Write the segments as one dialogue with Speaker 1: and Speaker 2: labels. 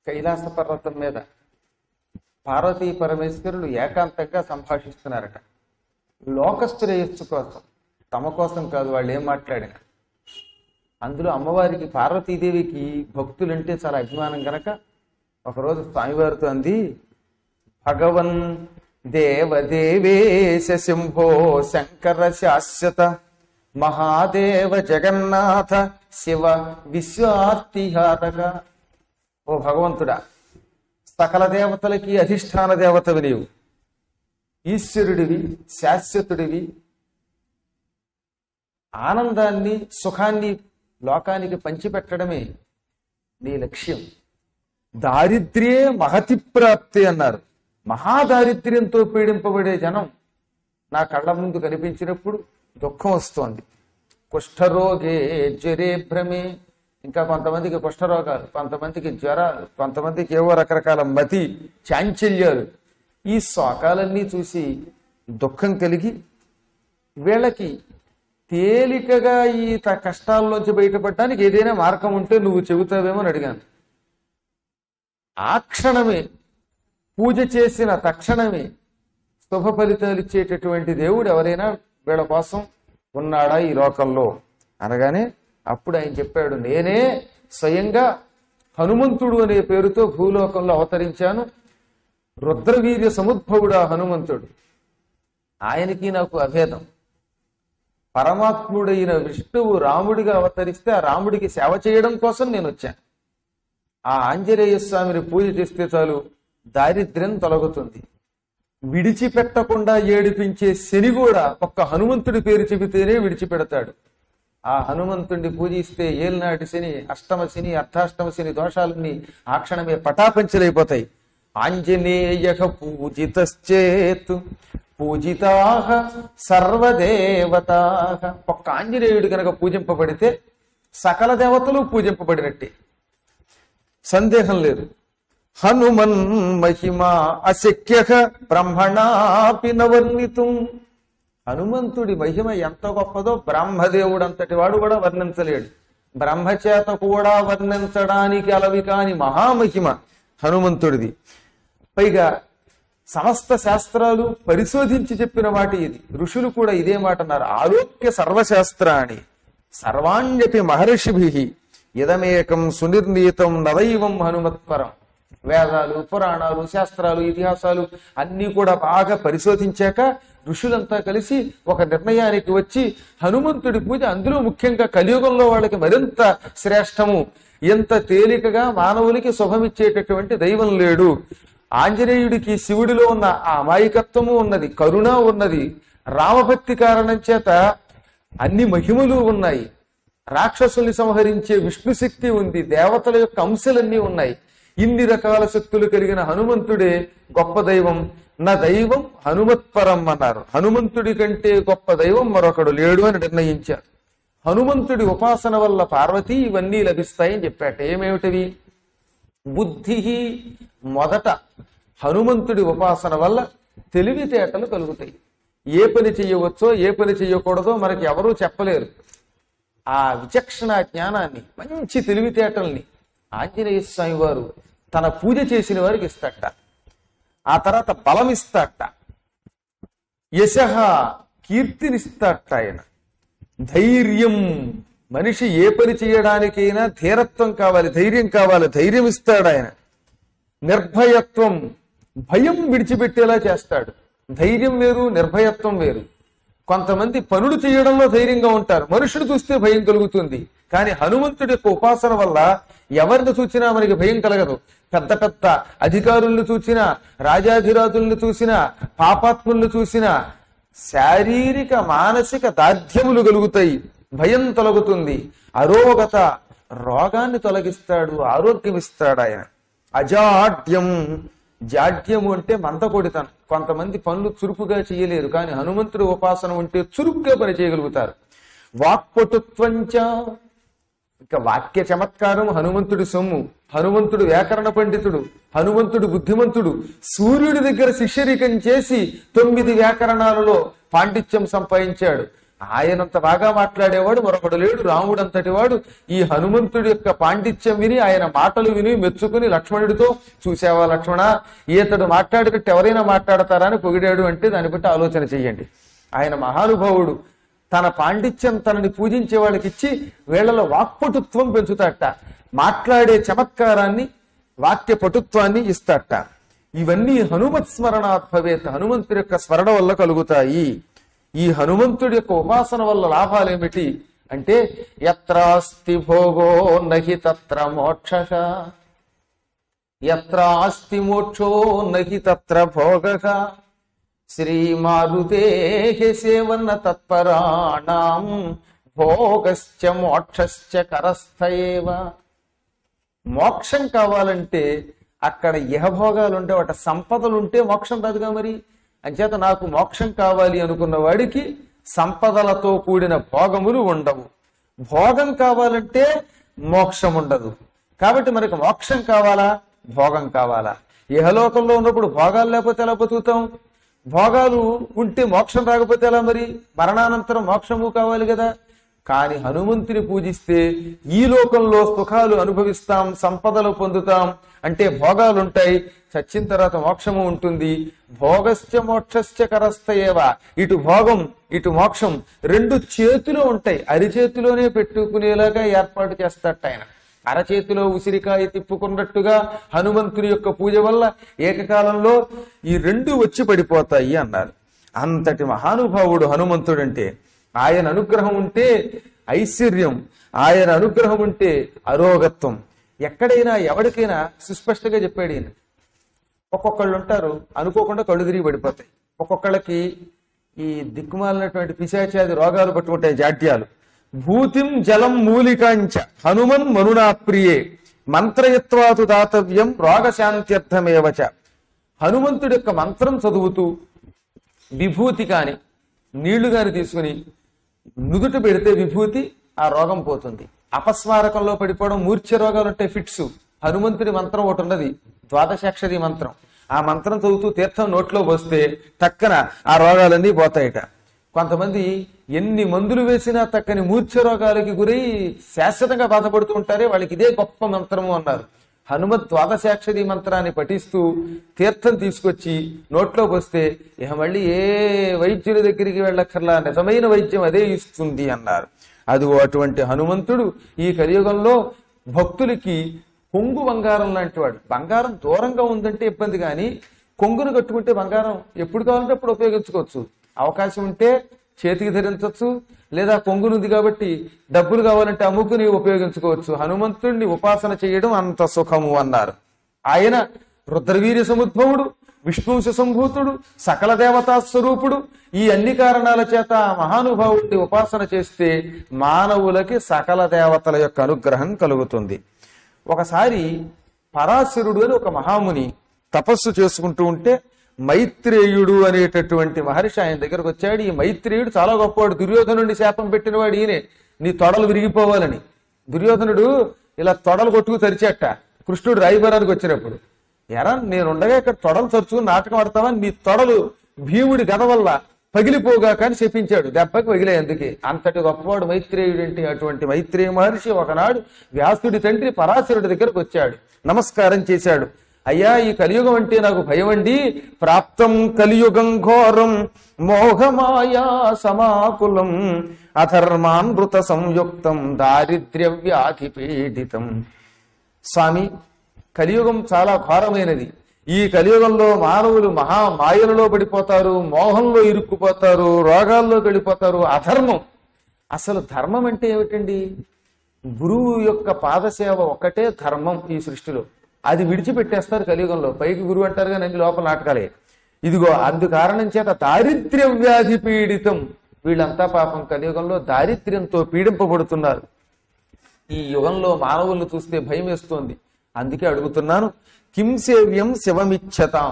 Speaker 1: కైలాస పర్వతం మీద పార్వతీ పరమేశ్వరులు ఏకాంతంగా సంభాషిస్తున్నారట లోకశ్రేయస్సు కోసం తమ కోసం కాదు వాళ్ళు ఏం మాట్లాడిన అందులో అమ్మవారికి పార్వతీదేవికి భక్తులంటే చాలా అభిమానం గనక ఒకరోజు స్వామివారితో అంది భగవన్ దేవదేవేశ శంభో శంకర శాశ్వత మహాదేవ జగన్నాథ శివ విశ్వార్తిహారక ఓ భగవంతుడా సకల దేవతలకి అధిష్టాన దేవతవి నీవు ఈశ్వరుడివి శాశ్వతుడివి ఆనందాన్ని సుఖాన్ని లోకానికి పంచిపెట్టడమే నీ లక్ష్యం దారిద్ర్యే మహతి ప్రాప్తి అన్నారు మహాదారిద్ర్యంతో పీడింపబడే జనం నా కళ్ళ ముందు కనిపించినప్పుడు దుఃఖం వస్తోంది కుష్ఠరోగే జ్వరే భ్రమే ఇంకా కొంతమందికి కుష్ఠరోగాలు కొంతమందికి జ్వరాలు కొంతమందికి ఏవో రకరకాల మతి చాంచల్యాలు ఈ శోకాలన్నీ చూసి దుఃఖం కలిగి వీళ్ళకి తేలికగా ఈ త- కష్టాల్లోంచి బయటపడడానికి ఏదైనా మార్గం ఉంటే నువ్వు చెబుతావేమో అని అడిగాను ఆ క్షణమే పూజ చేసిన తక్షణమే శుభ ఫలితాలు ఇచ్చేటటువంటి దేవుడు ఎవరైనా వీళ్ళ కోసం ఉన్నాడా ఈ లోకంలో అనగానే అప్పుడు ఆయన చెప్పాడు నేనే స్వయంగా హనుమంతుడు అనే పేరుతో భూలోకంలో అవతరించాను రుద్రవీర్య సముద్భవుడా హనుమంతుడు ఆయనకి నాకు అభేదం పరమాత్ముడైన విష్ణువు రాముడిగా అవతరిస్తే ఆ రాముడికి సేవ చేయడం కోసం నేను వచ్చాను ఆ ఆంజనేయ స్వామిని పూజ చేస్తే చాలు దారిద్ర్యం తొలగుతుంది విడిచిపెట్టకుండా ఏడిపించే శని కూడా ఒక్క హనుమంతుడి పేరు చెబితేనే విడిచిపెడతాడు ఆ హనుమంతుడిని పూజిస్తే ఏలినాటి శని అష్టమ శని అర్ధాష్టమ శని దోషాలన్నీ ఆ క్షణమే పటాపంచలైపోతాయి ఆంజనేయ పూజితశ్చేత్ పూజితాహ సర్వదేవతాహ ఒక్క ఆంజనేయుడు కనుక పూజింపబడితే సకల దేవతలు పూజింపబడినట్టే సందేహం లేదు హనుమన్ మహిమా అశక్య బ్రహ్మణాపి నవర్ణితం హనుమంతుడి మహిమ ఎంత గొప్పదో బ్రహ్మదేవుడు అంతటి వాడు కూడా వర్ణించలేడు బ్రహ్మచేత కూడా వర్ణించడానికి అలవి కాని మహామహిమ హనుమంతుడిది పైగా సమస్త శాస్త్రాలు పరిశోధించి చెప్పిన మాట ఇది ఋషులు కూడా ఇదే మాట అన్నారు ఆరోగ్య సర్వశాస్త్రాన్ని సర్వాణ్యపి మహర్షిభి ఇదమేకం సునిర్ణీతం నదైవం హనుమత్పరం వేదాలు పురాణాలు శాస్త్రాలు ఇతిహాసాలు అన్నీ కూడా బాగా పరిశోధించాక ఋషులంతా కలిసి ఒక నిర్ణయానికి వచ్చి హనుమంతుడి పూజ అందులో ముఖ్యంగా కలియుగంలో వాళ్ళకి మరింత శ్రేష్టము ఎంత తేలికగా మానవులకి శుభమిచ్చేటటువంటి దైవం లేడు ఆంజనేయుడికి శివుడిలో ఉన్న ఆ అమాయకత్వము ఉన్నది కరుణ ఉన్నది రామభక్తి కారణం చేత అన్ని మహిమలు ఉన్నాయి రాక్షసుల్ని సంహరించే విష్ణు శక్తి ఉంది దేవతల యొక్క అంశాలన్నీ ఉన్నాయి ఇన్ని రకాల శక్తులు కలిగిన హనుమంతుడే గొప్ప దైవం నా దైవం హనుమత్పరం అన్నారు హనుమంతుడి కంటే గొప్ప దైవం మరొకడు లేడు అని నిర్ణయించారు హనుమంతుడి ఉపాసన వల్ల పార్వతి ఇవన్నీ లభిస్తాయని చెప్పాట ఏమేమిటివి బుద్ధి మొదట హనుమంతుడి ఉపాసన వల్ల తెలివితేటలు కలుగుతాయి ఏ పని చెయ్యవచ్చో ఏ పని చెయ్యకూడదో మనకి ఎవరూ చెప్పలేరు ఆ విచక్షణ జ్ఞానాన్ని మంచి తెలివితేటల్ని ఆంజనేయ స్వామి వారు తన పూజ చేసిన వారికి ఇస్తాట ఆ తర్వాత బలం ఇస్తాట యశ కీర్తినిస్తాట ఆయన ధైర్యం మనిషి ఏ పని చేయడానికైనా ధీరత్వం కావాలి ధైర్యం కావాలి ధైర్యం ఇస్తాడు ఆయన నిర్భయత్వం భయం విడిచిపెట్టేలా చేస్తాడు ధైర్యం వేరు నిర్భయత్వం వేరు కొంతమంది పనులు చేయడంలో ధైర్యంగా ఉంటారు మనుషులు చూస్తే భయం కలుగుతుంది కానీ హనుమంతుడి యొక్క ఉపాసన వల్ల ఎవరిని చూసినా మనకి భయం కలగదు పెద్ద పెద్ద అధికారుల్ని చూసినా రాజాధిరాజుల్ని చూసినా పాపాత్ముల్ని చూసినా శారీరక మానసిక దార్ఢ్యములు కలుగుతాయి భయం తొలగుతుంది అరోగత రోగాన్ని తొలగిస్తాడు ఆరోగ్యం ఇస్తాడు ఆయన అజాడ్యం జాడ్యము అంటే మందకొడితనం కొంతమంది పనులు చురుకుగా చేయలేరు కానీ హనుమంతుడి ఉపాసన ఉంటే చురుగ్గా పని చేయగలుగుతారు వాక్పటుత్వంచ ఇక వాక్య చమత్కారం హనుమంతుడి సొమ్ము హనుమంతుడు వ్యాకరణ పండితుడు హనుమంతుడు బుద్ధిమంతుడు సూర్యుడి దగ్గర శిష్యరికం చేసి తొమ్మిది వ్యాకరణాలలో పాండిత్యం సంపాదించాడు ఆయనంత బాగా మాట్లాడేవాడు మరొకడు లేడు రాముడు అంతటి వాడు ఈ హనుమంతుడి యొక్క పాండిత్యం విని ఆయన మాటలు విని మెచ్చుకుని లక్ష్మణుడితో చూసావా లక్ష్మణ ఈతడు మాట్లాడినట్టు ఎవరైనా మాట్లాడతారా అని పొగిడాడు అంటే దాన్ని బట్టి ఆలోచన చెయ్యండి ఆయన మహానుభావుడు తన పాండిత్యం తనని పూజించే వాళ్ళకి ఇచ్చి వీళ్ళలో వాక్పటుత్వం పెంచుతాట మాట్లాడే చమత్కారాన్ని వాక్య పటుత్వాన్ని ఇస్తాట ఇవన్నీ హనుమత్ స్మరణాత్ భవేత్ హనుమంతుడి యొక్క స్మరణ వల్ల కలుగుతాయి ఈ హనుమంతుడి యొక్క ఉపాసన వల్ల లాభాలేమిటి అంటే ఎత్రాస్తి భోగో నహి తత్ర మోక్ష ఎత్రాస్తి మోక్షో నహి తత్ర భోగ శ్రీమారుతే సేవన తత్పరాణం భోగశ్చ మోక్షశ్చ కరస్థయేవ మోక్షం కావాలంటే అక్కడ ఇహభోగాలు ఉంటే వాటి సంపదలు ఉంటే మోక్షం రాదుగా మరి అంచేత నాకు మోక్షం కావాలి అనుకున్న వాడికి సంపదలతో కూడిన భోగములు ఉండవు భోగం కావాలంటే మోక్షం ఉండదు కాబట్టి మనకు మోక్షం కావాలా భోగం కావాలా ఇహలోకంలో ఉన్నప్పుడు భోగాలు లేకపోతే ఎలా బతుకుతాం భోగాలు ఉంటే మోక్షం రాకపోతే ఎలా మరి మరణానంతరం మోక్షము కావాలి కదా కానీ హనుమంతుని పూజిస్తే ఈ లోకంలో సుఖాలు అనుభవిస్తాం సంపదలు పొందుతాం అంటే భోగాలు ఉంటాయి చచ్చిన తర్వాత మోక్షము ఉంటుంది భోగశ్చ మోక్షశ్చ కరస్థయేవ ఇటు భోగం ఇటు మోక్షం రెండు చేతిలో ఉంటాయి అరిచేతిలోనే పెట్టుకునేలాగా ఏర్పాటు చేస్తాట ఆయన అరచేతిలో ఉసిరికాయ తిప్పుకున్నట్టుగా హనుమంతుని యొక్క పూజ వల్ల ఏకకాలంలో ఈ రెండు వచ్చి పడిపోతాయి అన్నారు అంతటి మహానుభావుడు హనుమంతుడంటే ఆయన అనుగ్రహం ఉంటే ఐశ్వర్యం ఆయన అనుగ్రహం ఉంటే అరోగత్వం ఎక్కడైనా ఎవరికైనా సుస్పష్టంగా చెప్పాడు ఈయన ఒక్కొక్కళ్ళు ఉంటారు అనుకోకుండా కళ్ళు తిరిగి పడిపోతాయి ఒక్కొక్కళ్ళకి ఈ దిక్కుమాలినటువంటి పిశాచాది రోగాలు పట్టుకుంటాయి జాడ్యాలు భూతిం జలం మూలికాంచ హనుమన్ మనునా ప్రియే మంత్రయత్వాతు దాతవ్యం రోగశాంత్యర్థమేవచ హనుమంతుడి యొక్క మంత్రం చదువుతూ విభూతి కాని నీళ్లు గాని తీసుకుని నుదుట పెడితే విభూతి ఆ రోగం పోతుంది అపస్మారకంలో పడిపోవడం మూర్ఛ రోగాలు ఉంటాయి ఫిట్స్ హనుమంతుడి మంత్రం ఒకటి ఉన్నది ద్వాదశాక్షరి మంత్రం ఆ మంత్రం చదువుతూ తీర్థం నోట్లో పోస్తే టక్కన ఆ రోగాలన్నీ పోతాయట కొంతమంది ఎన్ని మందులు వేసినా తక్కని మూర్ఛ రోగాలకి గురై శాశ్వతంగా బాధపడుతూ ఉంటారే వాళ్ళకి ఇదే గొప్ప మంత్రము అన్నారు హనుమత్ ద్వాదశాక్షరి మంత్రాన్ని పఠిస్తూ తీర్థం తీసుకొచ్చి నోట్లో పోస్తే ఇక మళ్ళీ ఏ వైద్యుల దగ్గరికి వెళ్ళక్కర్లా నిజమైన వైద్యం అదే ఇస్తుంది అన్నారు అది అటువంటి హనుమంతుడు ఈ కలియుగంలో భక్తులకి కొంగు బంగారం లాంటి వాడు బంగారం దూరంగా ఉందంటే ఇబ్బంది కానీ కొంగును కట్టుకుంటే బంగారం ఎప్పుడు కావాలంటే అప్పుడు ఉపయోగించుకోవచ్చు అవకాశం ఉంటే చేతికి ధరించవచ్చు లేదా కొంగునుంది కాబట్టి డబ్బులు కావాలంటే అమ్ముకుని ఉపయోగించుకోవచ్చు హనుమంతుడిని ఉపాసన చేయడం అంత సుఖము అన్నారు ఆయన రుద్రవీర్య సముద్భవుడు విష్ణుంశ సంభూతుడు సకల దేవతా స్వరూపుడు ఈ అన్ని కారణాల చేత ఆ మహానుభావుడిని ఉపాసన చేస్తే మానవులకి సకల దేవతల యొక్క అనుగ్రహం కలుగుతుంది ఒకసారి పరాశరుడు అని ఒక మహాముని తపస్సు చేసుకుంటూ ఉంటే మైత్రేయుడు అనేటటువంటి మహర్షి ఆయన దగ్గరకు వచ్చాడు ఈ మైత్రేయుడు చాలా గొప్పవాడు దుర్యోధనుడిని శాపం పెట్టినవాడు ఈయనే నీ తొడలు విరిగిపోవాలని దుర్యోధనుడు ఇలా తొడలు కొట్టుకు తెరిచేట కృష్ణుడు రాయిబరానికి వచ్చినప్పుడు ఎరా నేనుండగా ఇక్కడ తొడలు తరచుకుని నాటకం ఆడతావా నీ తొడలు భీముడి గద వల్ల పగిలిపోగా కానీ చెప్పించాడు దెబ్బకి పగిలే అందుకే అంతటి గొప్పవాడు మైత్రేయుడు అంటే అటువంటి మైత్రేయ మహర్షి ఒకనాడు వ్యాసుడి తండ్రి పరాశరుడి దగ్గరకు వచ్చాడు నమస్కారం చేశాడు అయ్యా ఈ కలియుగం అంటే నాకు భయం అండి ప్రాప్తం కలియుగం ఘోరం మోహమాయా సమాకులం అధర్మానృత సంయుక్తం దారిద్ర్య వ్యాధి పీడితం స్వామి కలియుగం చాలా ఘోరమైనది ఈ కలియుగంలో మానవులు మహా మాయలలో పడిపోతారు మోహంలో ఇరుక్కుపోతారు రోగాల్లోకి వెళ్ళిపోతారు అధర్మం అసలు ధర్మం అంటే ఏమిటండి గురువు యొక్క పాదసేవ ఒక్కటే ధర్మం ఈ సృష్టిలో అది విడిచిపెట్టేస్తారు కలియుగంలో పైకి గురువు అంటారు కానీ అన్ని లోపల నాటకాలే ఇదిగో అందు కారణం చేత దారిద్ర్య వ్యాధి పీడితం వీళ్ళంతా పాపం కలియుగంలో దారిద్ర్యంతో పీడింపబడుతున్నారు ఈ యుగంలో మానవులను చూస్తే భయం వేస్తోంది అందుకే అడుగుతున్నాను కిం సేవ్యం శివమిచ్చతాం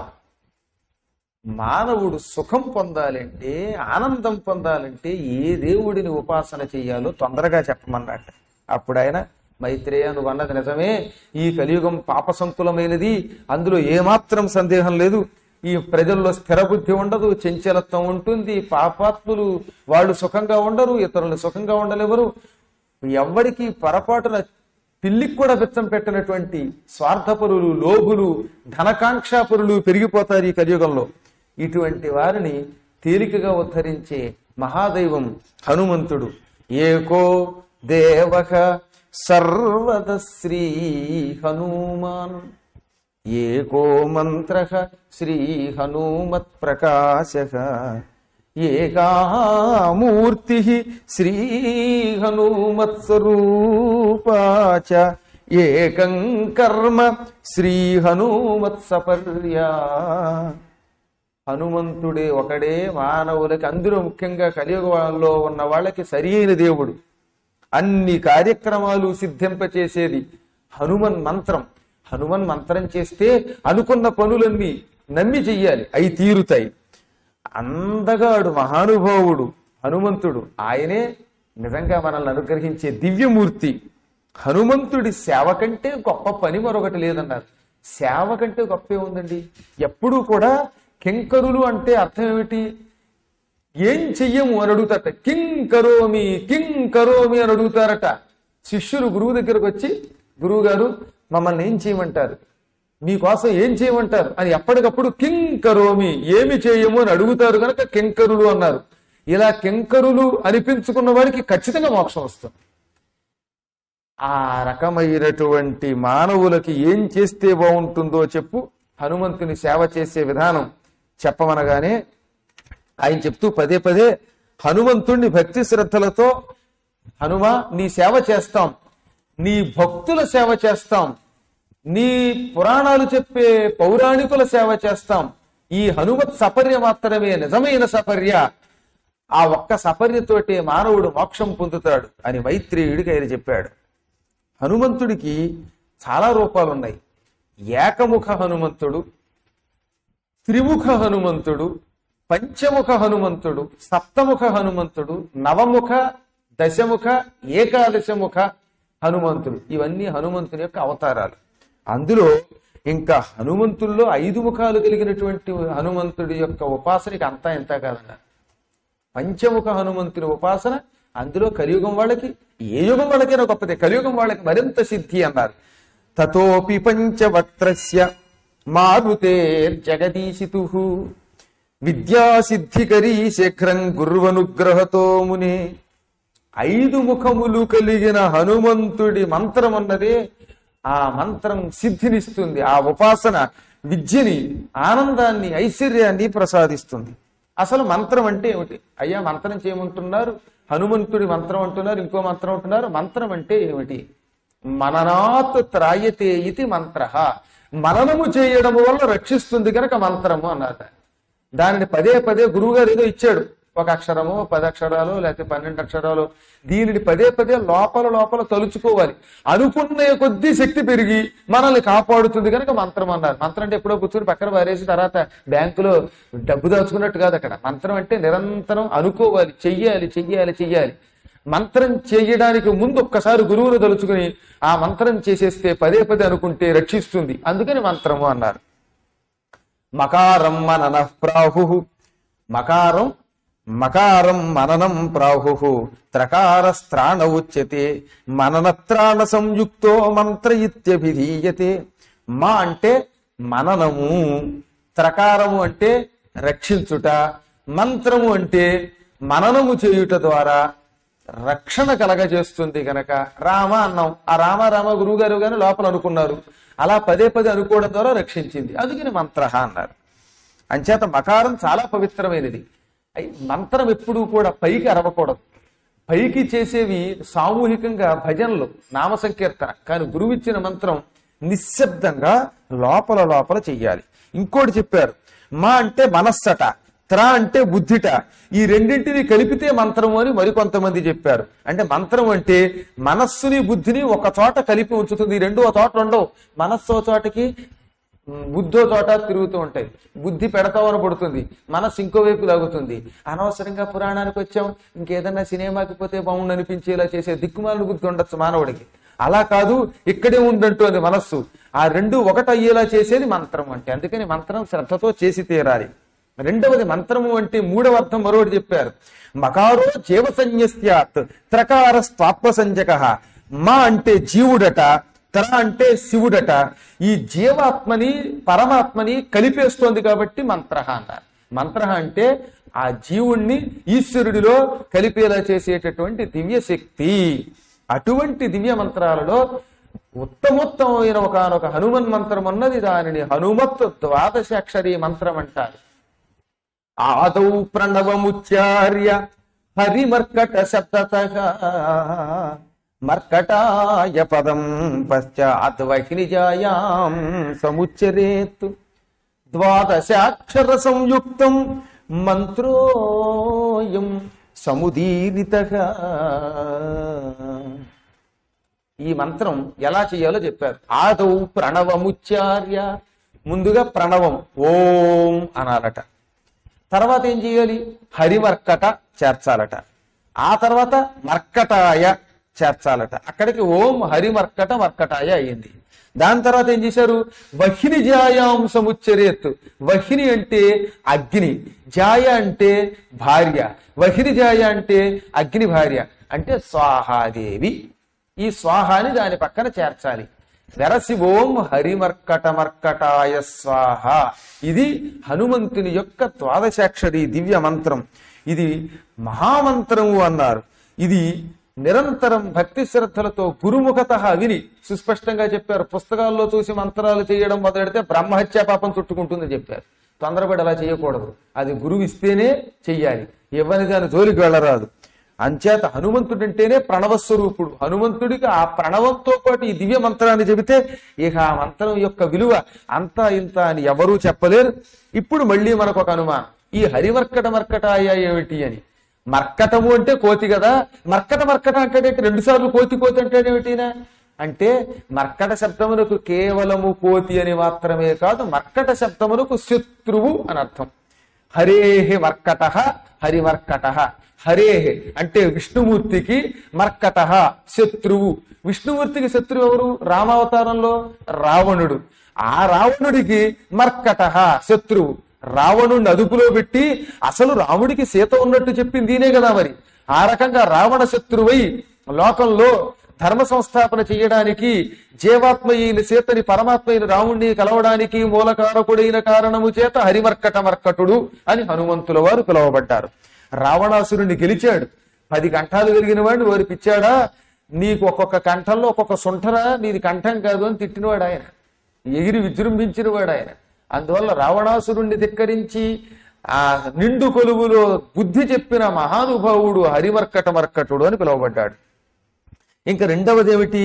Speaker 1: మానవుడు సుఖం పొందాలంటే ఆనందం పొందాలంటే ఏ దేవుడిని ఉపాసన చెయ్యాలో తొందరగా చెప్పమన్నట్ట అప్పుడు ఆయన మైత్రేయ నువ్వు అన్నది నిజమే ఈ కలియుగం పాప సంకులమైనది అందులో ఏమాత్రం సందేహం లేదు ఈ ప్రజల్లో స్థిర బుద్ధి ఉండదు చంచలత్వం ఉంటుంది పాపాత్ములు వాళ్ళు సుఖంగా ఉండరు ఇతరులు సుఖంగా ఉండలేవరు ఎవ్వరికి పొరపాటున పిల్లికి కూడా బిచ్చం పెట్టినటువంటి స్వార్థపరులు లోభులు ధనకాంక్షాపరులు పెరిగిపోతారు ఈ కలియుగంలో ఇటువంటి వారిని తేలికగా ఉద్ధరించే మహాదైవం హనుమంతుడు ఏకో దేవక సర్వద శ్రీ హనుమాన్ ఏకో మంత్ర శ్రీ హనుమత్ ప్రకాశ ఏకామూర్తి శ్రీ హనుమత్ స్వరూపాచ ఏకం కర్మ శ్రీ హనుమత్ సపర్యా హనుమంతుడే ఒకడే మానవులకి అందులో ముఖ్యంగా కలియుగంలో ఉన్న వాళ్ళకి సరి అయిన దేవుడు అన్ని కార్యక్రమాలు సిద్ధింపచేసేది హనుమన్ మంత్రం హనుమన్ మంత్రం చేస్తే అనుకున్న పనులన్నీ నమ్మి చెయ్యాలి అవి తీరుతాయి అందగాడు మహానుభావుడు హనుమంతుడు ఆయనే నిజంగా మనల్ని అనుగ్రహించే దివ్యమూర్తి హనుమంతుడి సేవ కంటే గొప్ప పని మరొకటి లేదన్నారు సేవ కంటే గొప్ప ఉందండి ఎప్పుడూ కూడా కింకరులు అంటే అర్థం ఏమిటి ఏం చెయ్యము అని అడుగుతారట కిం కరోమి కిం కరోమి అని అడుగుతారట శిష్యులు గురువు దగ్గరకు వచ్చి గురువు గారు మమ్మల్ని ఏం చేయమంటారు మీకోసం ఏం చేయమంటారు అని ఎప్పటికప్పుడు కిం కరోమి ఏమి చేయము అని అడుగుతారు కనుక కింకరులు అన్నారు ఇలా కింకరులు అనిపించుకున్న వాడికి ఖచ్చితంగా మోక్షం వస్తుంది ఆ రకమైనటువంటి మానవులకి ఏం చేస్తే బాగుంటుందో చెప్పు హనుమంతుని సేవ చేసే విధానం చెప్పమనగానే ఆయన చెప్తూ పదే పదే హనుమంతుణ్ణి భక్తి శ్రద్ధలతో హనుమ నీ సేవ చేస్తాం నీ భక్తుల సేవ చేస్తాం నీ పురాణాలు చెప్పే పౌరాణికుల సేవ చేస్తాం ఈ హనుమత్ సపర్య మాత్రమే నిజమైన సపర్య ఆ ఒక్క సపర్యతోటే మానవుడు మోక్షం పొందుతాడు అని మైత్రేయుడికి ఆయన చెప్పాడు హనుమంతుడికి చాలా రూపాలు ఉన్నాయి ఏకముఖ హనుమంతుడు త్రిముఖ హనుమంతుడు పంచముఖ హనుమంతుడు సప్తముఖ హనుమంతుడు నవముఖ దశముఖ ఏకాదశముఖ హనుమంతుడు ఇవన్నీ హనుమంతుని యొక్క అవతారాలు అందులో ఇంకా హనుమంతుల్లో ఐదు ముఖాలు కలిగినటువంటి హనుమంతుడి యొక్క ఉపాసనకి అంతా ఇంత కాదన్నారు పంచముఖ హనుమంతుని ఉపాసన అందులో కలియుగం వాళ్ళకి ఏ యుగం వాళ్ళకైనా గొప్పదే కలియుగం వాళ్ళకి మరింత సిద్ధి అన్నారు తతోపి పంచవక్త్రస్య మారుతేర్జగదీశితు విద్యాసిద్ధికరీ శీఘ్రం గురువనుగ్రహతో మునే ఐదు ముఖములు కలిగిన హనుమంతుడి మంత్రం అన్నదే ఆ మంత్రం సిద్ధినిస్తుంది ఆ ఉపాసన విద్యని ఆనందాన్ని ఐశ్వర్యాన్ని ప్రసాదిస్తుంది అసలు మంత్రం అంటే ఏమిటి అయ్యా మంత్రం చేయమంటున్నారు హనుమంతుడి మంత్రం అంటున్నారు ఇంకో మంత్రం అంటున్నారు మంత్రం అంటే ఏమిటి మననాత్ త్రాయతే ఇది మంత్ర మననము చేయడం వల్ల రక్షిస్తుంది కనుక మంత్రము అన్నారు దానిని పదే పదే గురువు గారు ఏదో ఇచ్చాడు ఒక అక్షరము పది అక్షరాలు లేకపోతే పన్నెండు అక్షరాలు దీనిని పదే పదే లోపల లోపల తలుచుకోవాలి అనుకునే కొద్దీ శక్తి పెరిగి మనల్ని కాపాడుతుంది కనుక మంత్రం అన్నారు మంత్రం అంటే ఎప్పుడో కూర్చుని పక్కన పారేసి తర్వాత బ్యాంకులో డబ్బు దాచుకున్నట్టు కాదు అక్కడ మంత్రం అంటే నిరంతరం అనుకోవాలి చెయ్యాలి చెయ్యాలి చెయ్యాలి మంత్రం చేయడానికి ముందు ఒక్కసారి గురువును తలుచుకుని ఆ మంత్రం చేసేస్తే పదే పదే అనుకుంటే రక్షిస్తుంది అందుకని మంత్రము అన్నారు మకారం మనన ప్రాహు మకారం మకారం మననం ప్రాహు త్రకార స్త్రాణ ఉచ్యతే మననత్రాణ సంయుక్తో మంత్ర ఇత్యభిధీయతే మా అంటే మననము త్రకారము అంటే రక్షించుట మంత్రము అంటే మననము చేయుట ద్వారా రక్షణ కలగజేస్తుంది గనక రామ అన్నాం ఆ రామ రామ గురువు గారు గాని లోపల అనుకున్నారు అలా పదే పదే అనుకోవడం ద్వారా రక్షించింది అందుకని మంత్ర అన్నారు అంచేత మకారం చాలా పవిత్రమైనది అయి మంత్రం ఎప్పుడూ కూడా పైకి అరవకూడదు పైకి చేసేవి సామూహికంగా భజనలు నామ సంకీర్తన కానీ గురువు ఇచ్చిన మంత్రం నిశ్శబ్దంగా లోపల లోపల చెయ్యాలి ఇంకోటి చెప్పారు మా అంటే మనస్సట త్ర అంటే బుద్ధిట ఈ రెండింటిని కలిపితే మంత్రము అని మరికొంతమంది చెప్పారు అంటే మంత్రం అంటే మనస్సుని బుద్ధిని ఒక చోట కలిపి ఉంచుతుంది ఈ రెండు ఒక చోట ఉండవు మనస్సు ఒక చోటకి ఉమ్, బుద్ధో చోట తిరుగుతూ ఉంటాయి బుద్ధి పెడతావని పడుతుంది మనస్సు ఇంకో వైపు లాగుతుంది అనవసరంగా పురాణానికి వచ్చాం ఇంకేదన్నా సినిమాకి పోతే బాగుండు అనిపించేలా చేసే దిక్కుమాలను బుద్ధి ఉండొచ్చు మానవుడికి అలా కాదు ఇక్కడే ఉండంటూ అది మనస్సు ఆ రెండు ఒకటి అయ్యేలా చేసేది మంత్రం అంటే అందుకని మంత్రం శ్రద్ధతో చేసి తీరాలి రెండవది మంత్రము అంటే మూడవ అర్థం మరొకటి చెప్పారు మకారో జీవ సంయస్యాత్ త్రకార స్వాత్మ సంజక మా అంటే జీవుడట త్ర అంటే శివుడట ఈ జీవాత్మని పరమాత్మని కలిపేస్తోంది కాబట్టి మంత్ర అన్నారు మంత్ర అంటే ఆ జీవుణ్ణి ఈశ్వరుడిలో కలిపేలా చేసేటటువంటి దివ్య శక్తి అటువంటి దివ్య మంత్రాలలో ఉత్తమోత్తమైన ఒకనొక హనుమన్ మంత్రం ఉన్నది దానిని హనుమత్ ద్వాదశాక్షరి మంత్రం అంటారు ఆదౌ ప్రణవముచ్చార్య హరిమర్కట శబ్దతగా మర్కటాయ పదం పశ్చాత్ వహినిజాయాం సముచ్చరేత్ ద్వాదశాక్షర సంయుక్తం మంత్రోయం సముదీరితగా ఈ మంత్రం ఎలా చేయాలో చెప్పారు ఆదౌ ప్రణవముచ్చార్య ముందుగా ప్రణవం ఓం అనాలట తర్వాత ఏం చేయాలి హరిమర్కట చేర్చాలట ఆ తర్వాత మర్కటాయ చేర్చాలట అక్కడికి ఓం హరిమర్కట మర్కటాయ అయింది దాని తర్వాత ఏం చేశారు వహిని జాయాం సముచ్చరేత్ వహిని అంటే అగ్ని జాయ అంటే భార్య వహిని జాయ అంటే అగ్ని భార్య అంటే స్వాహాదేవి ఈ స్వాహాని దాని పక్కన చేర్చాలి వెరసి ఓం హరిమర్కట మర్కటాయ స్వాహ ఇది హనుమంతుని యొక్క ద్వాదశాక్షరి దివ్య మంత్రం ఇది మహామంత్రము అన్నారు ఇది నిరంతరం భక్తి శ్రద్ధలతో గురుముఖత విని సుస్పష్టంగా చెప్పారు పుస్తకాల్లో చూసి మంత్రాలు చేయడం మొదలెడితే బ్రహ్మహత్యా పాపం చుట్టుకుంటుందని చెప్పారు తొందరపడి అలా చేయకూడదు అది గురువు ఇస్తేనే చెయ్యాలి ఇవ్వని దాని జోలికి వెళ్ళరాదు అంచేత హనుమంతుడంటేనే ప్రణవస్వరూపుడు హనుమంతుడికి ఆ ప్రణవంతో పాటు ఈ దివ్య మంత్రాన్ని చెబితే ఇక ఆ మంత్రం యొక్క విలువ అంతా ఇంత అని ఎవరూ చెప్పలేరు ఇప్పుడు మళ్ళీ మనకు ఒక అనుమానం ఈ హరిమర్కట మర్కటాయ ఏమిటి అని మర్కటము అంటే కోతి కదా మర్కట మర్కట అంటాడేంటి రెండు సార్లు కోతి కోతి అంటాడేమిటినా అంటే మర్కట శబ్దమునకు కేవలము కోతి అని మాత్రమే కాదు మర్కట శబ్దమునకు శత్రువు అని అర్థం హరేహి మర్కట హరిమర్కట హరేహే అంటే విష్ణుమూర్తికి మర్కట శత్రువు విష్ణుమూర్తికి శత్రువు ఎవరు రామావతారంలో రావణుడు ఆ రావణుడికి మర్కట శత్రువు రావణుడిని అదుపులో పెట్టి అసలు రాముడికి సీత ఉన్నట్టు చెప్పింది దీనే కదా మరి ఆ రకంగా రావణ శత్రువై లోకంలో ధర్మ సంస్థాపన చేయడానికి జీవాత్మ అయిన సీతని పరమాత్మ అయిన రాముణ్ణి కలవడానికి మూలకారకుడైన కారణము చేత హరిమర్కట మర్కటుడు అని హనుమంతుల వారు పిలువబడ్డారు రావణాసురుణ్ణి గెలిచాడు పది కంఠాలు కలిగిన వాడిని వారు పిచ్చాడా నీకు ఒక్కొక్క కంఠంలో ఒక్కొక్క సుంఠరా నీది కంఠం కాదు అని తిట్టినవాడు ఆయన ఎగిరి విజృంభించిన వాడు ఆయన అందువల్ల రావణాసురుణ్ణి ధిక్కరించి ఆ నిండు కొలువులో బుద్ధి చెప్పిన మహానుభావుడు హరిమర్కట మర్కటుడు అని పిలువబడ్డాడు ఇంకా రెండవది ఏమిటి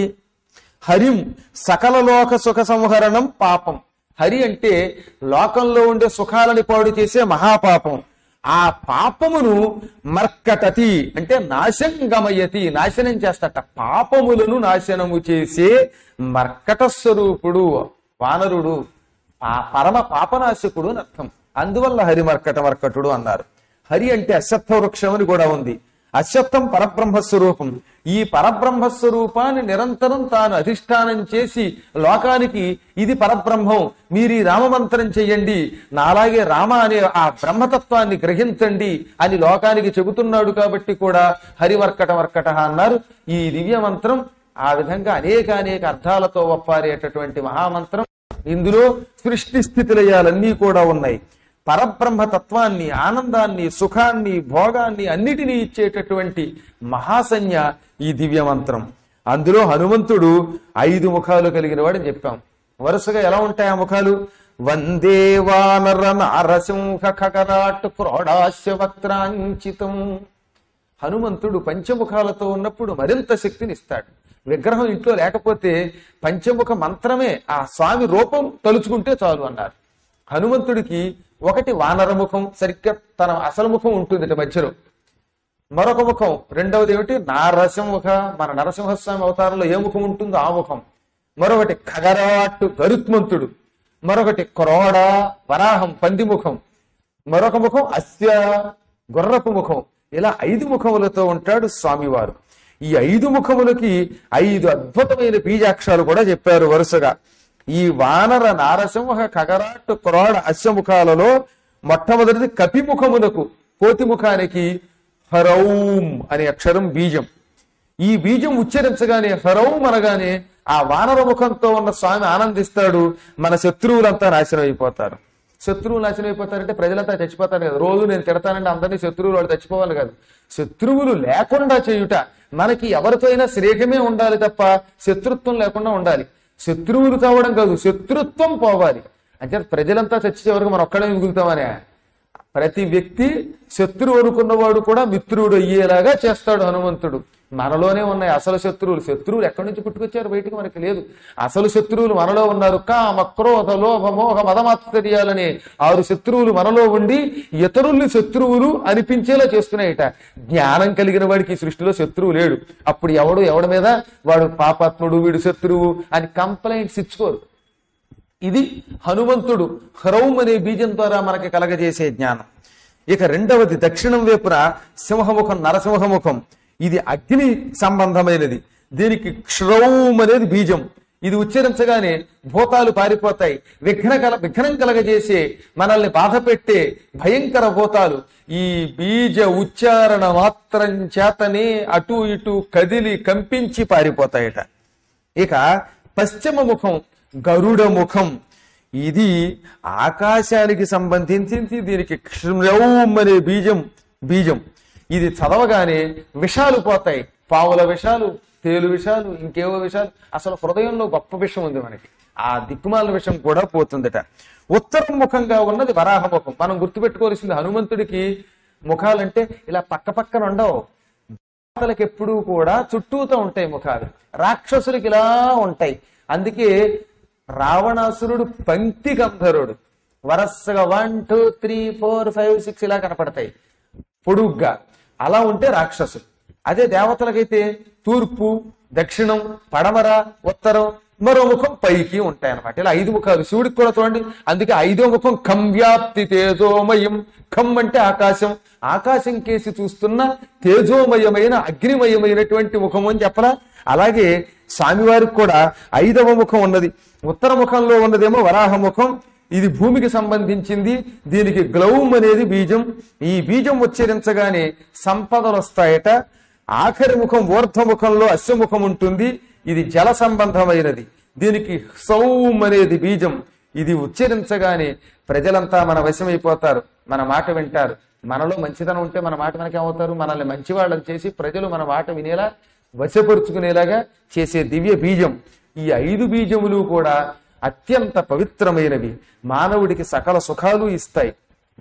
Speaker 1: హరిం సకల లోక సుఖ సంహరణం పాపం హరి అంటే లోకంలో ఉండే సుఖాలని పాడు చేసే మహాపాపం ఆ పాపమును మర్కటతి అంటే నాశం గమయతి నాశనం చేస్తట పాపములను నాశనము చేసే మర్కట స్వరూపుడు వానరుడు పా- పరమ పాపనాశకుడు అని అర్థం అందువల్ల హరి మర్కట మర్కటుడు అన్నారు హరి అంటే అశ్వత్థ వృక్షం అని కూడా ఉంది అశ్వత్థం పరబ్రహ్మ స్వరూపం ఈ పరబ్రహ్మ స్వరూపాన్ని నిరంతరం తాను అధిష్టానం చేసి లోకానికి ఇది పరబ్రహ్మం మీరు ఈ రామమంత్రం చెయ్యండి నాలాగే రామ అనే ఆ బ్రహ్మతత్వాన్ని గ్రహించండి అని లోకానికి చెబుతున్నాడు కాబట్టి కూడా హరివర్కట వర్కట అన్నారు ఈ దివ్య మంత్రం ఆ విధంగా అనేక అనేక అర్థాలతో ఒప్పారేటటువంటి మహామంత్రం ఇందులో సృష్టి స్థితిలయాలన్నీ కూడా ఉన్నాయి పరబ్రహ్మ తత్వాన్ని ఆనందాన్ని సుఖాన్ని భోగాన్ని అన్నిటినీ ఇచ్చేటటువంటి మహాసంజ్ఞ ఈ దివ్య మంత్రం అందులో హనుమంతుడు ఐదు ముఖాలు కలిగిన వాడని చెప్పాం వరుసగా ఎలా ఉంటాయి ఆ ముఖాలు వందే వానర నారసింహ ఖగరాట్ క్రోడాస్య వక్రాంచితం హనుమంతుడు పంచముఖాలతో ఉన్నప్పుడు మరింత శక్తిని ఇస్తాడు విగ్రహం ఇంట్లో లేకపోతే పంచముఖ మంత్రమే ఆ స్వామి రూపం తలుచుకుంటే చాలు అన్నారు హనుమంతుడికి ఒకటి వానర ముఖం సరిగ్గా తన అసలు ముఖం ఉంటుంది మధ్యలో మరొక ముఖం రెండవది ఏమిటి నారసింహ మన నరసింహస్వామి అవతారంలో ఏ ముఖం ఉంటుందో ఆ ముఖం మరొకటి ఖగరాట్టు గరుత్మంతుడు మరొకటి క్రోడ వరాహం పంది ముఖం మరొక ముఖం అస్య గుర్రపు ముఖం ఇలా ఐదు ముఖములతో ఉంటాడు స్వామివారు ఈ ఐదు ముఖములకి ఐదు అద్భుతమైన బీజాక్షరాలు కూడా చెప్పారు వరుసగా ఈ వానర నారసింహ కగరాట్ క్రోడ అశ్వముఖాలలో మొట్టమొదటిది కపిముఖమునకు కోతి ముఖానికి హరౌం అనే అక్షరం బీజం ఈ బీజం ఉచ్చరించగానే హరౌం అనగానే ఆ వానర ముఖంతో ఉన్న స్వామి ఆనందిస్తాడు మన శత్రువులంతా నాశనం అయిపోతారు శత్రువులు నాశనం అయిపోతారంటే ప్రజలంతా చచ్చిపోతారు కదా రోజు నేను తిడతానంటే అందరినీ శత్రువులు వాళ్ళు చచ్చిపోవాలి కాదు శత్రువులు లేకుండా చేయుట మనకి ఎవరితో అయినా శ్రేఖమే ఉండాలి తప్ప శత్రుత్వం లేకుండా ఉండాలి శత్రువులు కావడం కాదు శత్రుత్వం పోవాలి అంటే ప్రజలంతా చచ్చి వరకు మనం ఒక్కడే మిగులుతామనే ప్రతి వ్యక్తి శత్రువు అనుకున్నవాడు కూడా మిత్రుడు అయ్యేలాగా చేస్తాడు హనుమంతుడు మనలోనే ఉన్నాయి అసలు శత్రువులు శత్రువులు ఎక్కడి నుంచి పుట్టుకొచ్చారు బయటికి మనకి లేదు అసలు శత్రువులు మనలో ఉన్నారు కామ క్రోధ లోభ మోహ మదమాత్సర్యాలని ఆరు శత్రువులు మనలో ఉండి ఇతరుల్ని శత్రువులు అనిపించేలా చేస్తున్నాయట జ్ఞానం కలిగిన వాడికి ఈ సృష్టిలో శత్రువు లేడు అప్పుడు ఎవడు ఎవడి మీద వాడు పాపాత్ముడు వీడు శత్రువు అని కంప్లైంట్స్ ఇచ్చుకోరు ఇది హనుమంతుడు హ్రౌం అనే బీజం ద్వారా మనకి కలగజేసే జ్ఞానం ఇక రెండవది దక్షిణం వైపున సింహముఖం నరసింహముఖం ఇది అగ్ని సంబంధమైనది దీనికి క్షౌం అనేది బీజం ఇది ఉచ్చరించగానే భూతాలు పారిపోతాయి విఘ్న కల విఘ్నం కలగజేసే మనల్ని బాధ పెట్టే భయంకర భూతాలు ఈ బీజ ఉచ్చారణ మాత్రం చేతనే అటు ఇటు కదిలి కంపించి పారిపోతాయట ఇక పశ్చిమ ముఖం గరుడ ముఖం ఇది ఆకాశానికి సంబంధించింది దీనికి క్షౌం అనే బీజం బీజం ఇది చదవగానే విషాలు పోతాయి పావుల విషాలు తేలు విషాలు ఇంకేవో విషాలు అసలు హృదయంలో గొప్ప విషయం ఉంది మనకి ఆ దిక్కుమాల విషయం కూడా పోతుందట ఉత్తర ముఖంగా ఉన్నది వరాహ ముఖం మనం గుర్తుపెట్టుకోవాల్సింది హనుమంతుడికి ముఖాలంటే ఇలా పక్క పక్కన ఉండవు దేవతలకు ఎప్పుడూ కూడా చుట్టూతో ఉంటాయి ముఖాలు రాక్షసులకి ఇలా ఉంటాయి అందుకే రావణాసురుడు పంక్తి గంధరుడు వరసగా one two three four five six ఇలా కనపడతాయి పొడుగ్గా అలా ఉంటే రాక్షసులు అదే దేవతలకైతే తూర్పు దక్షిణం పడమర ఉత్తరం మరో ముఖం పైకి ఉంటాయి అన్నమాట ఇలా ఐదు ముఖాలు శివుడికి కూడా చూడండి అందుకే ఐదో ముఖం ఖం వ్యాప్తి తేజోమయం ఖం అంటే ఆకాశం ఆకాశం కేసి చూస్తున్న తేజోమయమైన అగ్నిమయమైనటువంటి ముఖం అని చెప్పరా అలాగే స్వామివారికి కూడా ఐదవ ముఖం ఉన్నది ఉత్తర ముఖంలో ఉన్నదేమో వరాహ ముఖం ఇది భూమికి సంబంధించింది దీనికి గ్లౌమ్ అనేది బీజం ఈ బీజం ఉచ్చరించగానే సంపదలు వస్తాయట ఆఖరి ముఖం ఊర్ధ్వముఖంలో అశ్వముఖం ఉంటుంది ఇది జల సంబంధమైనది దీనికి సౌం అనేది బీజం ఇది ఉచ్చరించగానే ప్రజలంతా మన వశమైపోతారు మన మాట వింటారు మనలో మంచితనం ఉంటే మన మాట మనకి ఏమవుతారు మనల్ని మంచివాళ్ళని చేసి ప్రజలు మన మాట వినేలా వశపరుచుకునేలాగా చేసే దివ్య బీజం ఈ ఐదు బీజములు కూడా అత్యంత పవిత్రమైనవి మానవుడికి సకల సుఖాలు ఇస్తాయి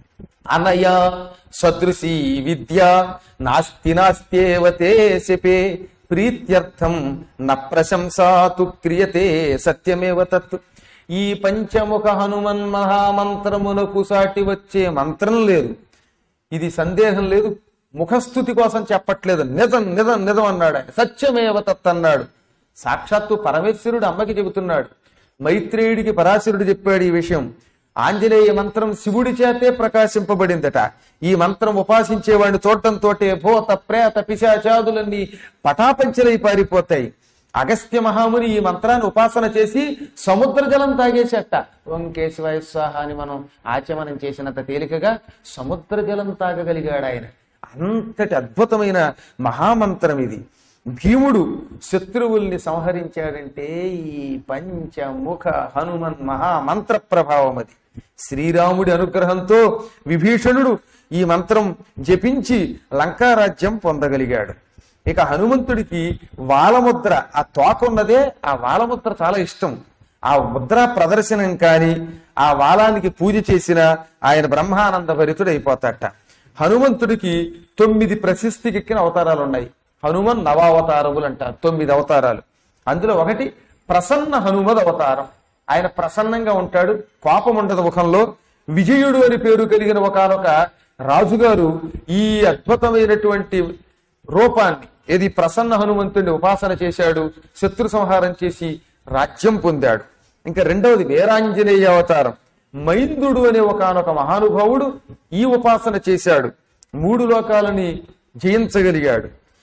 Speaker 1: అనయా సదృశీ విద్య నాస్తి నాస్త్యేవతే శపే ప్రీత్యర్థం న ప్రశంసాతు క్రియతే సత్యమేవ తత్ ఈ పంచముఖ హనుమన్ మహామంత్రమునకు సాటి వచ్చే మంత్రం లేదు ఇది సందేహం లేదు ముఖస్థుతి కోసం చెప్పట్లేదు నిజం నిజం నిజం అన్నాడు ఆయన సత్యమేవ తత్ అన్నాడు సాక్షాత్తు పరమేశ్వరుడు అమ్మకి చెబుతున్నాడు మైత్రేయుడికి పరాశరుడు చెప్పాడు ఈ విషయం ఆంజనేయ మంత్రం శివుడి చేతే ప్రకాశింపబడిందట ఈ మంత్రం ఉపాసించేవాడిని చూడటంతో భూత ప్రేత పిశాచాదులన్నీ పటాపంచలై పారిపోతాయి అగస్త్య మహాముని ఈ మంత్రాన్ని ఉపాసన చేసి సముద్ర జలం తాగేసేట ఓం కేశవాయ స్వాహ అని మనం ఆచమనం చేసినంత తేలికగా సముద్ర జలం తాగగలిగాడు ఆయన అంతటి అద్భుతమైన మహామంత్రం ఇది భీముడు శత్రువుల్ని సంహరించాడంటే ఈ పంచముఖ హనుమన్ మహామంత్ర ప్రభావం అది శ్రీరాముడి అనుగ్రహంతో విభీషణుడు ఈ మంత్రం జపించి లంకారాజ్యం పొందగలిగాడు ఇక హనుమంతుడికి వాలముద్ర ఆ తోక ఉన్నదే ఆ వాలముద్ర చాలా ఇష్టం ఆ ముద్ర ప్రదర్శనం కాని ఆ వాలానికి పూజ చేసిన ఆయన బ్రహ్మానంద భరితుడు అయిపోతాట హనుమంతుడికి తొమ్మిది ప్రశస్తికెక్కిన అవతారాలు ఉన్నాయి హనుమన్ నవావతారములు అంటారు తొమ్మిది అవతారాలు అందులో ఒకటి ప్రసన్న హనుమద్ అవతారం ఆయన ప్రసన్నంగా ఉంటాడు కోపం ఉండదు ముఖంలో విజయుడు అని పేరు కలిగిన ఒకనొక రాజుగారు ఈ అద్భుతమైనటువంటి రూపాన్ని ఏది ప్రసన్న హనుమంతుడిని ఉపాసన చేశాడు శత్రు సంహారం చేసి రాజ్యం పొందాడు ఇంకా రెండవది వీరాంజనేయ అవతారం మైందుడు అనే ఒకనొక మహానుభావుడు ఈ ఉపాసన చేశాడు మూడు లోకాలని జయించగలిగాడు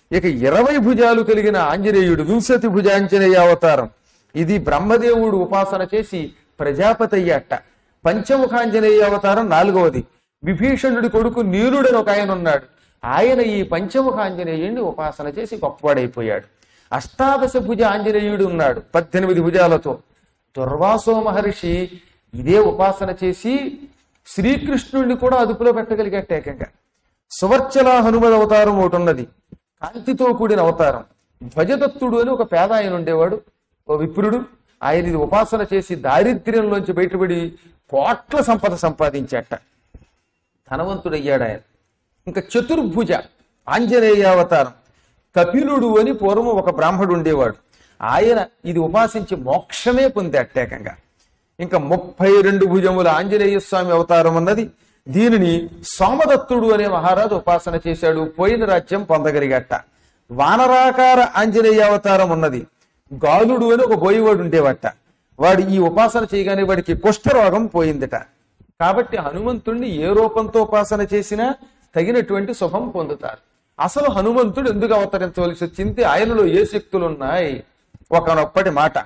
Speaker 1: ఇక ఇరవై భుజాలు కలిగిన ఆంజనేయుడు వింశతి భుజాంజనేయ అవతారం ఇది బ్రహ్మదేవుడు ఉపాసన చేసి ప్రజాపతి అయ్యాట పంచముఖాంజనేయ అవతారం నాలుగవది విభీషణుడి కొడుకు నీలుడని ఒక ఆయన ఉన్నాడు ఆయన ఈ పంచముఖాంజనేయుడిని ఉపాసన చేసి గొప్పవాడైపోయాడు అష్టాదశ భుజ ఆంజనేయుడు ఉన్నాడు పద్దెనిమిది భుజాలతో దుర్వాసో మహర్షి ఇదే ఉపాసన చేసి శ్రీకృష్ణుడిని కూడా అదుపులో పెట్టగలిగేట ఏకంగా సువర్చల హనుమద్ అవతారం ఒకటి ఉన్నది కాంతితో కూడిన అవతారం ధ్వజదత్తుడు అని ఒక పేద ఆయన ఉండేవాడు ఓ విప్రుడు ఆయన ఇది ఉపాసన చేసి దారిద్ర్యంలోంచి బయటపడి కోట్ల సంపద సంపాదించాట ధనవంతుడయ్యాడు ఆయన ఇంకా చతుర్భుజ ఆంజనేయ అవతారం కపిలుడు అని పూర్వం ఒక బ్రాహ్మడు ఉండేవాడు ఆయన ఇది ఉపాసించి మోక్షమే పొందేటేకంగా ఇంకా ముప్పై రెండు భుజముల ఆంజనేయ స్వామి అవతారం ఉన్నది దీనిని సోమదత్తుడు అనే మహారాజు ఉపాసన చేశాడు పోయిన రాజ్యం పొందగలిగట వానరాకార ఆంజనేయ అవతారం ఉన్నది గాలుడు అని ఒక బోయివాడు ఉండేవట వాడు ఈ ఉపాసన చేయగానే వాడికి కుష్ఠరోగం పోయిందట కాబట్టి హనుమంతుణ్ణి ఏ రూపంతో ఉపాసన చేసినా తగినటువంటి శుభం పొందుతారు అసలు హనుమంతుడు ఎందుకు అవతరించవలసి వచ్చింది ఆయనలో ఏ శక్తులు ఉన్నాయి ఒకనొప్పటి మాట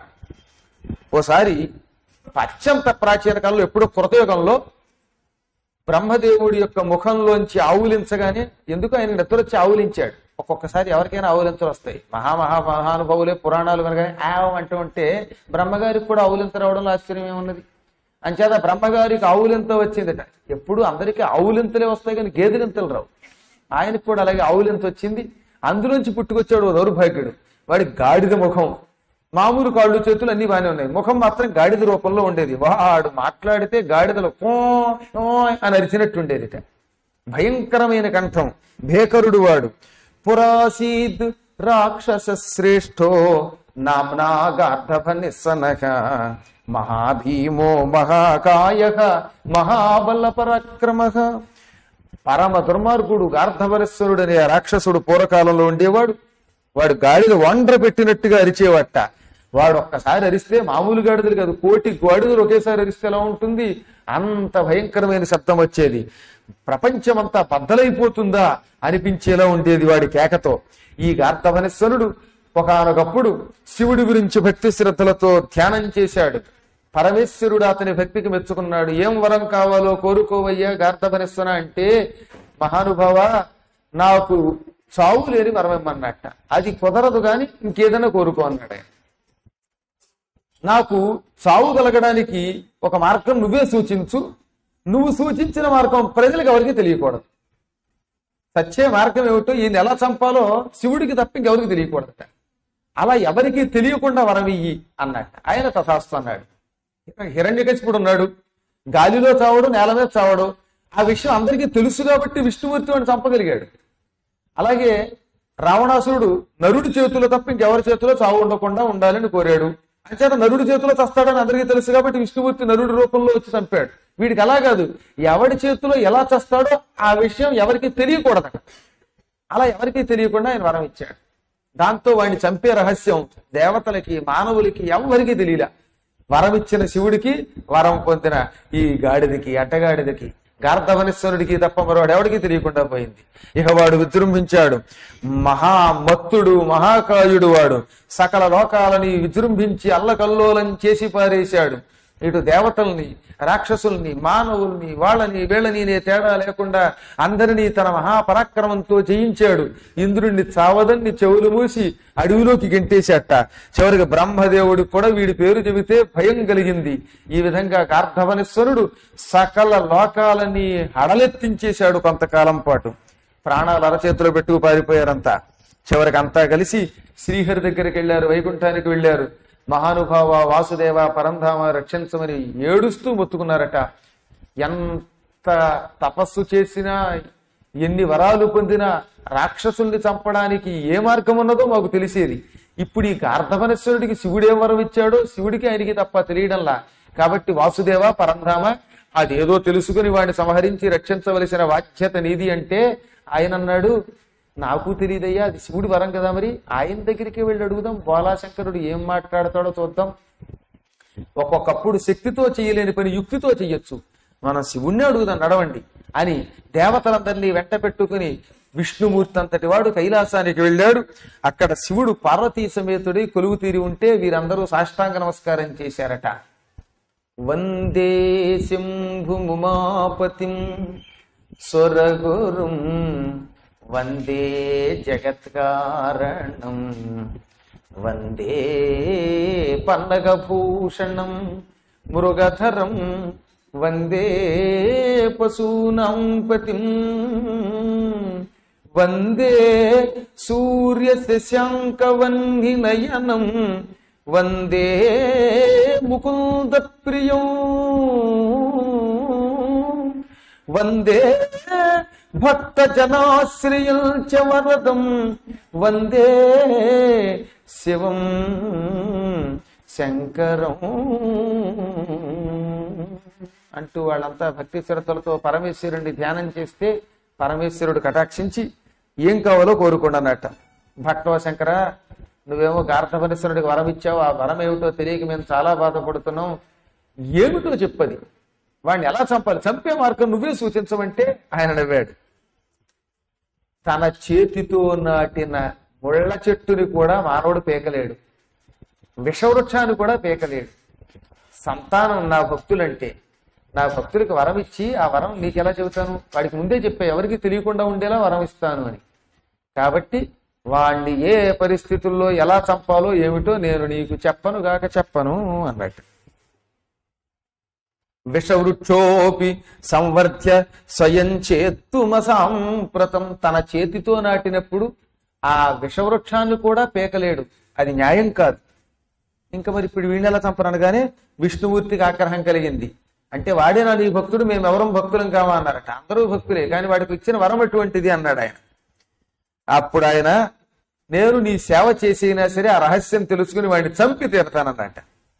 Speaker 1: ఓసారి అత్యంత ప్రాచీన కాలంలో ఎప్పుడో కృతయుగంలో బ్రహ్మదేవుడి యొక్క ముఖంలోంచి ఆవులించగానే ఎందుకు ఆయన నిద్రొచ్చి ఆవులించాడు ఒక్కొక్కసారి ఎవరికైనా ఆవులింతలు వస్తాయి మహా మహా మహానుభావులే పురాణాలు కనుక ఆవం అంటూ ఉంటే బ్రహ్మగారికి కూడా ఆవులింత రావడంలో ఆశ్చర్యం ఏమున్నది అంచేత బ్రహ్మగారికి ఆవులింత వచ్చిందట ఎప్పుడు అందరికీ ఆవులింతలే వస్తాయి కానీ గేదెలింతలు రావు ఆయనకు కూడా అలాగే ఆవులింత వచ్చింది అందులోంచి పుట్టుకొచ్చాడు ఓ దౌర్భాగ్యుడు వాడి గాడిద ముఖం మామూలు కాళ్ళు చేతులు అన్ని బాగానే ఉన్నాయి ముఖం మాత్రం గాడిద రూపంలో ఉండేది వాడు మాట్లాడితే గాడిదలు కో కో అని అరిచినట్టు ఉండేదిట భయంకరమైన కంఠం భేకరుడు వాడు పురాసీద్ రాక్షస శ్రేష్ఠో నామ్నా గార్ధభ నిస్సనక మహాభీమో మహాకాయ మహాబల పరాక్రమ పరమ దుర్మార్గుడు గార్ధవరేశ్వరుడు అనే రాక్షసుడు పూర్వకాలంలో ఉండేవాడు వాడు గాడిద వండ్ర పెట్టినట్టుగా అరిచేవట వాడు ఒక్కసారి అరిస్తే మామూలు గాడిదలు కాదు కోటి గాడిదలు ఒకేసారి అరిస్తే ఎలా ఉంటుంది అంత భయంకరమైన శబ్దం వచ్చేది ప్రపంచమంతా బద్దలైపోతుందా అనిపించేలా ఉండేది వాడి కేకతో ఈ గార్ధవనేశ్వరుడు ఒకనొకప్పుడు శివుడి గురించి భక్తి శ్రద్ధలతో ధ్యానం చేశాడు పరమేశ్వరుడు అతని భక్తికి మెచ్చుకున్నాడు ఏం వరం కావాలో కోరుకోవయ్యా గార్ధవనేశ్వర అంటే మహానుభావ నాకు చావు లేని వరం ఇమ్మన్నట్ట అది కుదరదు గాని ఇంకేదైనా కోరుకో అన్నాడు ఆయన నాకు చావు కలగడానికి ఒక మార్గం నువ్వే సూచించు నువ్వు సూచించిన మార్గం ప్రజలకు ఎవరికి తెలియకూడదు సచ్చే మార్గం ఏమిటో ఈయన ఎలా చంపాలో శివుడికి తప్ప ఇంకెవరికి తెలియకూడదట అలా ఎవరికి తెలియకుండా వరం ఇయ్యి అన్నట్ట ఆయన తథాస్తు అన్నాడు హిరణ్యకశిపుడు ఉన్నాడు గాలిలో చావడు నేల మీద చావడు ఆ విషయం అందరికీ తెలుసు కాబట్టి విష్ణుమూర్తి వాడిని చంపగలిగాడు అలాగే రావణాసురుడు నరుడి చేతిలో తప్ప ఇంకెవరి చేతిలో చావు ఉండకుండా ఉండాలని కోరాడు అంచేత నరుడి చేతిలో చస్తాడని అందరికీ తెలుసు కాబట్టి విష్ణుమూర్తి నరుడి రూపంలో వచ్చి చంపాడు వీడికి అలా కాదు ఎవడి చేతిలో ఎలా చస్తాడో ఆ విషయం ఎవరికి తెలియకూడదట అలా ఎవరికీ తెలియకుండా ఆయన వరం ఇచ్చాడు దాంతో వాడిని చంపే రహస్యం దేవతలకి మానవులకి ఎవరికి తెలియలే వరం ఇచ్చిన శివుడికి వరం పొందిన ఈ గాడిదకి అడ్డగాడిదకి గార్ధవనేశ్వరుడికి తప్ప మరోడు ఎవడికి తెలియకుండా పోయింది ఇక వాడు విజృంభించాడు మహామత్తుడు మహాకాయుడు వాడు సకల లోకాలని విజృంభించి అల్లకల్లోలం చేసి పారేశాడు ఇటు దేవతల్ని రాక్షసుల్ని మానవుల్ని వాళ్ళని వీళ్ళని నే తేడా లేకుండా అందరినీ తన మహాపరాక్రమంతో జయించాడు ఇంద్రుణ్ణి చావదన్ని చెవులు మూసి అడవిలోకి గెంటేశాట చివరికి బ్రహ్మదేవుడికి కూడా వీడి పేరు చెబితే భయం కలిగింది ఈ విధంగా గార్ధవనేశ్వరుడు సకల లోకాలని హడలెత్తించేశాడు కొంతకాలం పాటు ప్రాణాలు అరచేతిలో పెట్టుకు పారిపోయారంతా చివరికి అంతా కలిసి శ్రీహరి దగ్గరికి వెళ్ళారు వైకుంఠానికి వెళ్ళారు మహానుభావ వాసుదేవ పరంధామ రక్షించమని ఏడుస్తూ మొత్తుకున్నారట ఎంత తపస్సు చేసినా ఎన్ని వరాలు పొందినా రాక్షసుల్ని చంపడానికి ఏ మార్గం ఉన్నదో మాకు తెలిసేది ఇప్పుడు ఈ గార్ధవనేశ్వరుడికి శివుడు ఏం వరం ఇచ్చాడో శివుడికి ఆయనకి తప్ప తెలియడంలా కాబట్టి వాసుదేవ పరంధామ అదేదో తెలుసుకుని వాడిని సంహరించి రక్షించవలసిన బాధ్యత నీది అంటే ఆయన అన్నాడు నాకు తెలియదయ్యా అది శివుడి వరం కదా మరి ఆయన దగ్గరికి వెళ్ళి అడుగుదాం బాలాశంకరుడు ఏం మాట్లాడతాడో చూద్దాం ఒక్కొక్కప్పుడు శక్తితో చేయలేని పని యుక్తితో చెయ్యొచ్చు మనం శివుణ్ణి అడుగుదాం నడవండి అని దేవతలందరినీ వెంట పెట్టుకుని విష్ణుమూర్తి అంతటి వాడు కైలాసానికి వెళ్ళాడు అక్కడ శివుడు పార్వతీ సమేతుడై కొలువు తీరి ఉంటే వీరందరూ సాష్టాంగ నమస్కారం చేశారట వందే శంభుముమాపతిం స్వరగురుం వందే జగత్కారణం వందే పన్నగభూషణం మృగధరం వందే పశూనాం పతిం వందే సూర్య శశాంకవన్హి నయనం వందే ముకుంద ప్రియం వందే భక్త జనాశ్రయం చ వరదం వందే శివం శంకరం అంటూ వాళ్ళంతా భక్తి శ్రద్ధలతో పరమేశ్వరుడిని ధ్యానం చేస్తే పరమేశ్వరుడు కటాక్షించి ఏం కావాలో కోరుకున్నానట భక్తవ శంకర నువ్వేమో గార్ధపరిశ్వరుడికి వరం ఇచ్చావు ఆ వరం ఏమిటో తెలియక మేము చాలా బాధపడుతున్నాం ఏమిటో చెప్పది వాడిని ఎలా చంపాలి చంపే మార్గం నువ్వే సూచించమంటే ఆయన నవ్వాడు తన చేతితో నాటిన ముళ్ళ చెట్టుని కూడా మానవుడు పేకలేడు విషవృక్షాన్ని కూడా పేకలేడు సంతానం నా భక్తులంటే నా భక్తులకు వరం ఇచ్చి ఆ వరం నీకు ఎలా చెబుతాను వాడికి ముందే చెప్పా ఎవరికి తెలియకుండా ఉండేలా వరం ఇస్తాను అని కాబట్టి వాణ్ణి ఏ పరిస్థితుల్లో ఎలా చంపాలో ఏమిటో నేను నీకు చెప్పను గాక చెప్పను అన్నట్టు విషవృక్షోపి సంవర్ధ్య స్వయం చేత్తుమ సాంప్రతం తన చేతితో నాటినప్పుడు ఆ విషవృక్షాన్ని కూడా పేకలేడు అది న్యాయం కాదు ఇంకా మరి ఇప్పుడు వీణెలా చంపనగానే విష్ణుమూర్తికి ఆగ్రహం కలిగింది అంటే వాడేనా నీ భక్తుడు మేము ఎవరం భక్తులం కావా అన్నారట అందరూ భక్తులే కానీ వాడికి ఇచ్చిన వరం అటువంటిది అన్నాడు ఆయన అప్పుడు ఆయన నేను నీ సేవ చేసినా సరే ఆ రహస్యం తెలుసుకుని వాడిని చంపి తీరతానన్నట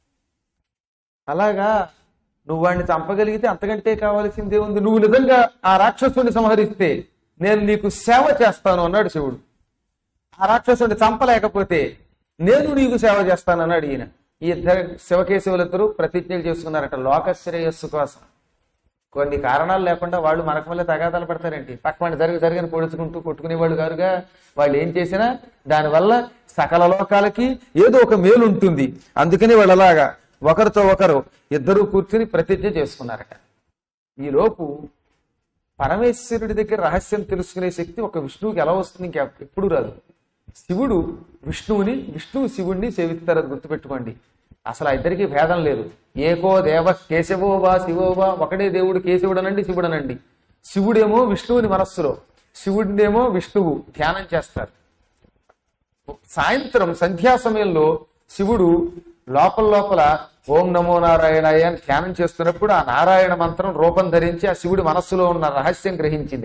Speaker 1: అలాగా నువ్వు వాడిని చంపగలిగితే అంతకంటే కావాల్సిందే ఉంది నువ్వు నిజంగా ఆ రాక్షసుని సంహరిస్తే నేను నీకు సేవ చేస్తాను అన్నాడు శివుడు ఆ రాక్షసుని చంపలేకపోతే నేను నీకు సేవ చేస్తాను అన్నాడు ఈయన ఈ ఇద్దరు శివకేశవులిద్దరూ ప్రతిజ్ఞలు చేసుకున్నారట లోక శ్రేయస్సు కోసం కొన్ని కారణాలు లేకుండా వాళ్ళు మనకు మళ్ళీ తగాదాలు పడతారేంటి పక్కన జరిగి జరిగిన పొడుచుకుంటూ కొట్టుకునేవాళ్ళు కారుగా వాళ్ళు ఏం చేసినా దానివల్ల సకల లోకాలకి ఏదో ఒక మేలు ఉంటుంది అందుకని వాళ్ళు అలాగా ఒకరితో ఒకరు ఇద్దరూ కూర్చుని ప్రతిజ్ఞ చేసుకున్నారట ఈలోపు పరమేశ్వరుడి దగ్గర రహస్యం తెలుసుకునే శక్తి ఒక విష్ణువుకి ఎలా వస్తుంది ఇంకా ఎప్పుడు రాదు శివుడు విష్ణువుని విష్ణువు శివుణ్ణి సేవిస్తారని గుర్తుపెట్టుకోండి అసలు ఆ ఇద్దరికి భేదం లేదు ఏకో దేవ కేశవో వా శివో వా ఒకటే దేవుడు కేశవుడనండి శివుడనండి శివుడేమో విష్ణువుని మనస్సులో శివుడినేమో విష్ణువు ధ్యానం చేస్తారు సాయంత్రం సంధ్యా సమయంలో శివుడు లోపల లోపల ఓం నమో నారాయణాయ అని ధ్యానం చేస్తున్నప్పుడు ఆ నారాయణ మంత్రం రూపం ధరించి ఆ శివుడి మనస్సులో ఉన్న రహస్యం గ్రహించింది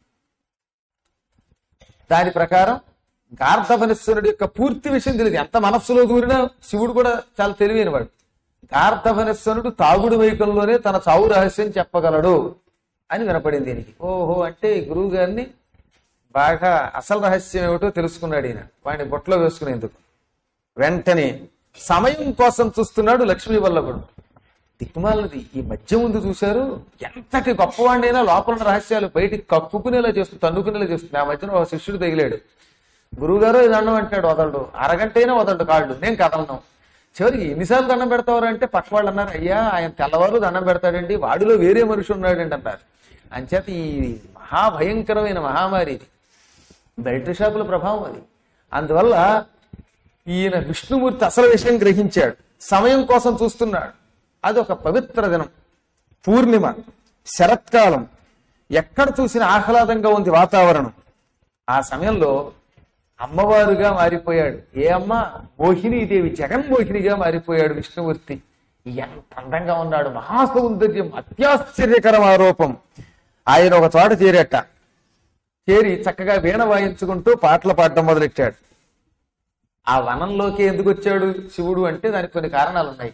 Speaker 1: దాని ప్రకారం గార్ధవనేశ్వరుడి యొక్క పూర్తి విషయం తెలియదు ఎంత మనస్సులో దూరినా శివుడు కూడా చాలా తెలివైన వాడు గార్ధవనేశ్వరుడు తాగుడు వైకంలోనే తన చావు రహస్యం చెప్పగలడు అని వినపడింది దీనికి ఓహో అంటే ఈ గురువు గారిని బాగా అసలు రహస్యం ఏమిటో తెలుసుకున్నాడు ఈయన వాడిని బొట్లో వేసుకునేందుకు వెంటనే సమయం కోసం చూస్తున్నాడు లక్ష్మీ వల్లభుడు దిక్కుమాలది ఈ మధ్య ముందు చూశారు ఎంతటి గొప్పవాడినైనా లోపల ఉన్న రహస్యాలు బయటికి కప్పుకునేలా చేస్తుంది తన్నుకునేలా చేస్తుంది ఆ మధ్యన ఒక శిష్యుడు తగిలాడు గురువుగారు ఇది అన్నం అంటాడు వదలడు అరగంట అయినా వదలడు కాళ్ళు నేను కదలను చివరికి ఎన్నిసార్లు దండం పెడతావారు అంటే పక్క వాళ్ళు అన్నారు అయ్యా ఆయన తెల్లవారు దండం పెడతాడండి వాడిలో వేరే మనిషి ఉన్నాడండి అన్నారు అంచేత ఈ మహాభయంకరమైన మహామారి ఇది బెల్ట్ షాపుల ప్రభావం అది అందువల్ల ఈయన విష్ణుమూర్తి అసలు విషయం గ్రహించాడు సమయం కోసం చూస్తున్నాడు అది ఒక పవిత్ర దినం పూర్ణిమ శరత్కాలం ఎక్కడ చూసిన ఆహ్లాదంగా ఉంది వాతావరణం ఆ సమయంలో అమ్మవారుగా మారిపోయాడు ఏ అమ్మ మోహినీదేవి జగన్మోహినిగా మారిపోయాడు విష్ణుమూర్తి ఎంత అందంగా ఉన్నాడు మహాసౌందర్యం అత్యాశ్చర్యకరం ఆరోపం ఆయన ఒక చోట చేరట చేరి చక్కగా వీణ వాయించుకుంటూ పాటలు పాడటం మొదలెట్టాడు ఆ వనంలోకి ఎందుకు వచ్చాడు శివుడు అంటే దానికి కొన్ని కారణాలు ఉన్నాయి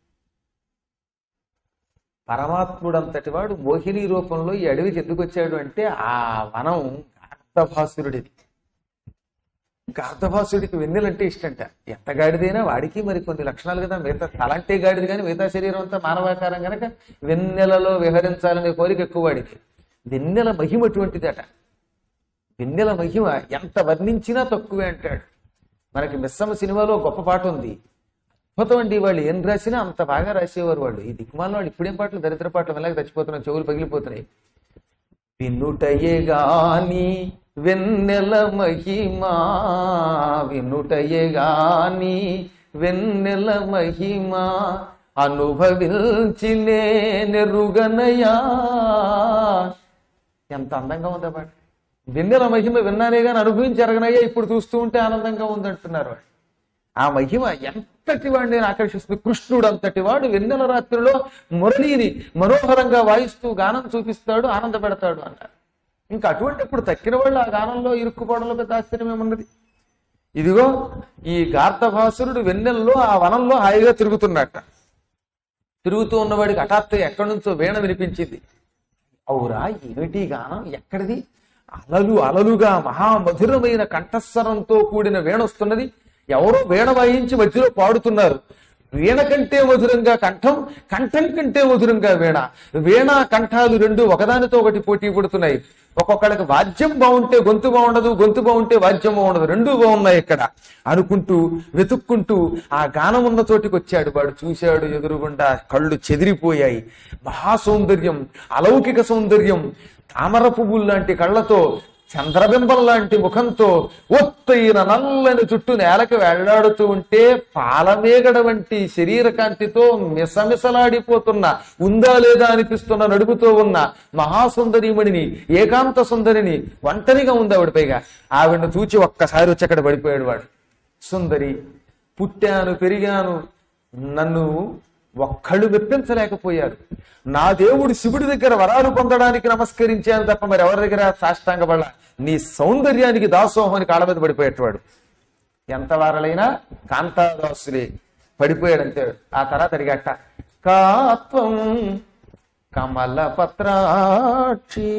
Speaker 1: పరమాత్ముడంతటి వాడు మోహిని రూపంలో ఈ అడవికి ఎందుకు వచ్చాడు అంటే ఆ వనం గార్ధభాసురుడిది గార్ధభాసుడికి వెన్నెలంటే ఇష్టంట ఎంత గాడిదైనా వాడికి మరి కొన్ని లక్షణాలు కదా మిగతా తలంటే గాడిది కానీ మిగతా శరీరం అంతా మానవాకారం కనుక వెన్నెలలో విహరించాలనే కోరిక ఎక్కువ వాడికి వెన్నెల మహిమ అటువంటిదట వెన్నెల మహిమ ఎంత వర్ణించినా తక్కువే అంటాడు మనకి మిస్సమ్మ సినిమాలో గొప్ప పాట ఉంది అద్భుతం అండి వాళ్ళు ఏం రాసినా అంత బాగా రాసేవారు వాళ్ళు ఈ దిక్కుమాల వాళ్ళు ఇప్పుడేం పాటలు దరిద్ర పాటలు ఎలాగ చచ్చిపోతున్నాయి చెవులు పగిలిపోతున్నాయి వినుటయే గాని వెన్నెల మహిమా వినుటయే గాని వెన్నెల మహిమా అనుభవించి నెరుగనయా ఎంత అందంగా ఉందా పాట వెన్నెల మహిమ విన్నానే కానీ అనుభవించి ఎరగనయ్యా ఇప్పుడు చూస్తూ ఉంటే ఆనందంగా ఉందంటున్నారు వాళ్ళు ఆ మహిమ ఎంతటి వాడిని నేను ఆకర్షిస్తుంది కృష్ణుడు అంతటి వాడు వెన్నెల రాత్రిలో మురళిని మనోహరంగా వాయిస్తూ గానం చూపిస్తాడు ఆనంద పెడతాడు అన్నారు ఇంకా అటువంటి ఇప్పుడు తక్కిన వాళ్ళు ఆ గానంలో ఇరుక్కుపోవడంలో పెద్ద ఆశ్చర్యం ఏమున్నది ఇదిగో ఈ గార్ధభాసురుడు వెన్నెల్లో ఆ వనంలో హాయిగా తిరుగుతున్నట్ట తిరుగుతూ ఉన్నవాడికి హఠాత్తుగా ఎక్కడి నుంచో వీణ వినిపించింది అవురా ఏమిటి ఈ గానం ఎక్కడిది అలలు అలలుగా మహామధురమైన కంఠస్వరంతో కూడిన వీణ వస్తున్నది ఎవరో వీణ వాయించి మధ్యలో పాడుతున్నారు వీణ కంటే మధురంగా కంఠం కంఠం కంటే మధురంగా వీణ వీణ కంఠాలు రెండు ఒకదానితో ఒకటి పోటీ పడుతున్నాయి ఒక్కొక్కడికి వాద్యం బాగుంటే గొంతు బాగుండదు గొంతు బాగుంటే వాద్యం బాగుండదు రెండూ బాగున్నాయి ఇక్కడ అనుకుంటూ వెతుక్కుంటూ ఆ గానం ఉన్న చోటికి వచ్చాడు వాడు చూశాడు ఎదురుగుండా కళ్ళు చెదిరిపోయాయి మహా సౌందర్యం అలౌకిక సౌందర్యం తామర పువ్వులు లాంటి కళ్ళతో చంద్రబింబం లాంటి ముఖంతో ఒత్తైన నల్లని చుట్టూ నేలకి వెళ్లాడుతూ ఉంటే పాలమేగడ వంటి శరీర కాంతితో మిసమిసలాడిపోతున్న ఉందా లేదా అనిపిస్తున్న నడుపుతో ఉన్న మహాసుందరీమణిని ఏకాంత సుందరిని ఒంటరిగా ఉంది ఆవిడ పైగా ఆవిడను చూచి ఒక్కసారి వచ్చి అక్కడ పడిపోయాడు వాడు సుందరి పుట్టాను పెరిగాను నన్ను ఒక్కళ్ళు మెప్పించలేకపోయారు నా దేవుడు శివుడి దగ్గర వరాలు పొందడానికి నమస్కరించాను తప్ప మరి ఎవరి దగ్గర సాష్టాంగపడ నీ సౌందర్యానికి దాసోహం అని కాళ్ళ మీద పడిపోయేటవాడు ఎంత వారలైనా కాంతాదాసులే పడిపోయాడంతే ఆ తర్వాత అడిగట కాత్వం కమల పత్రాక్షి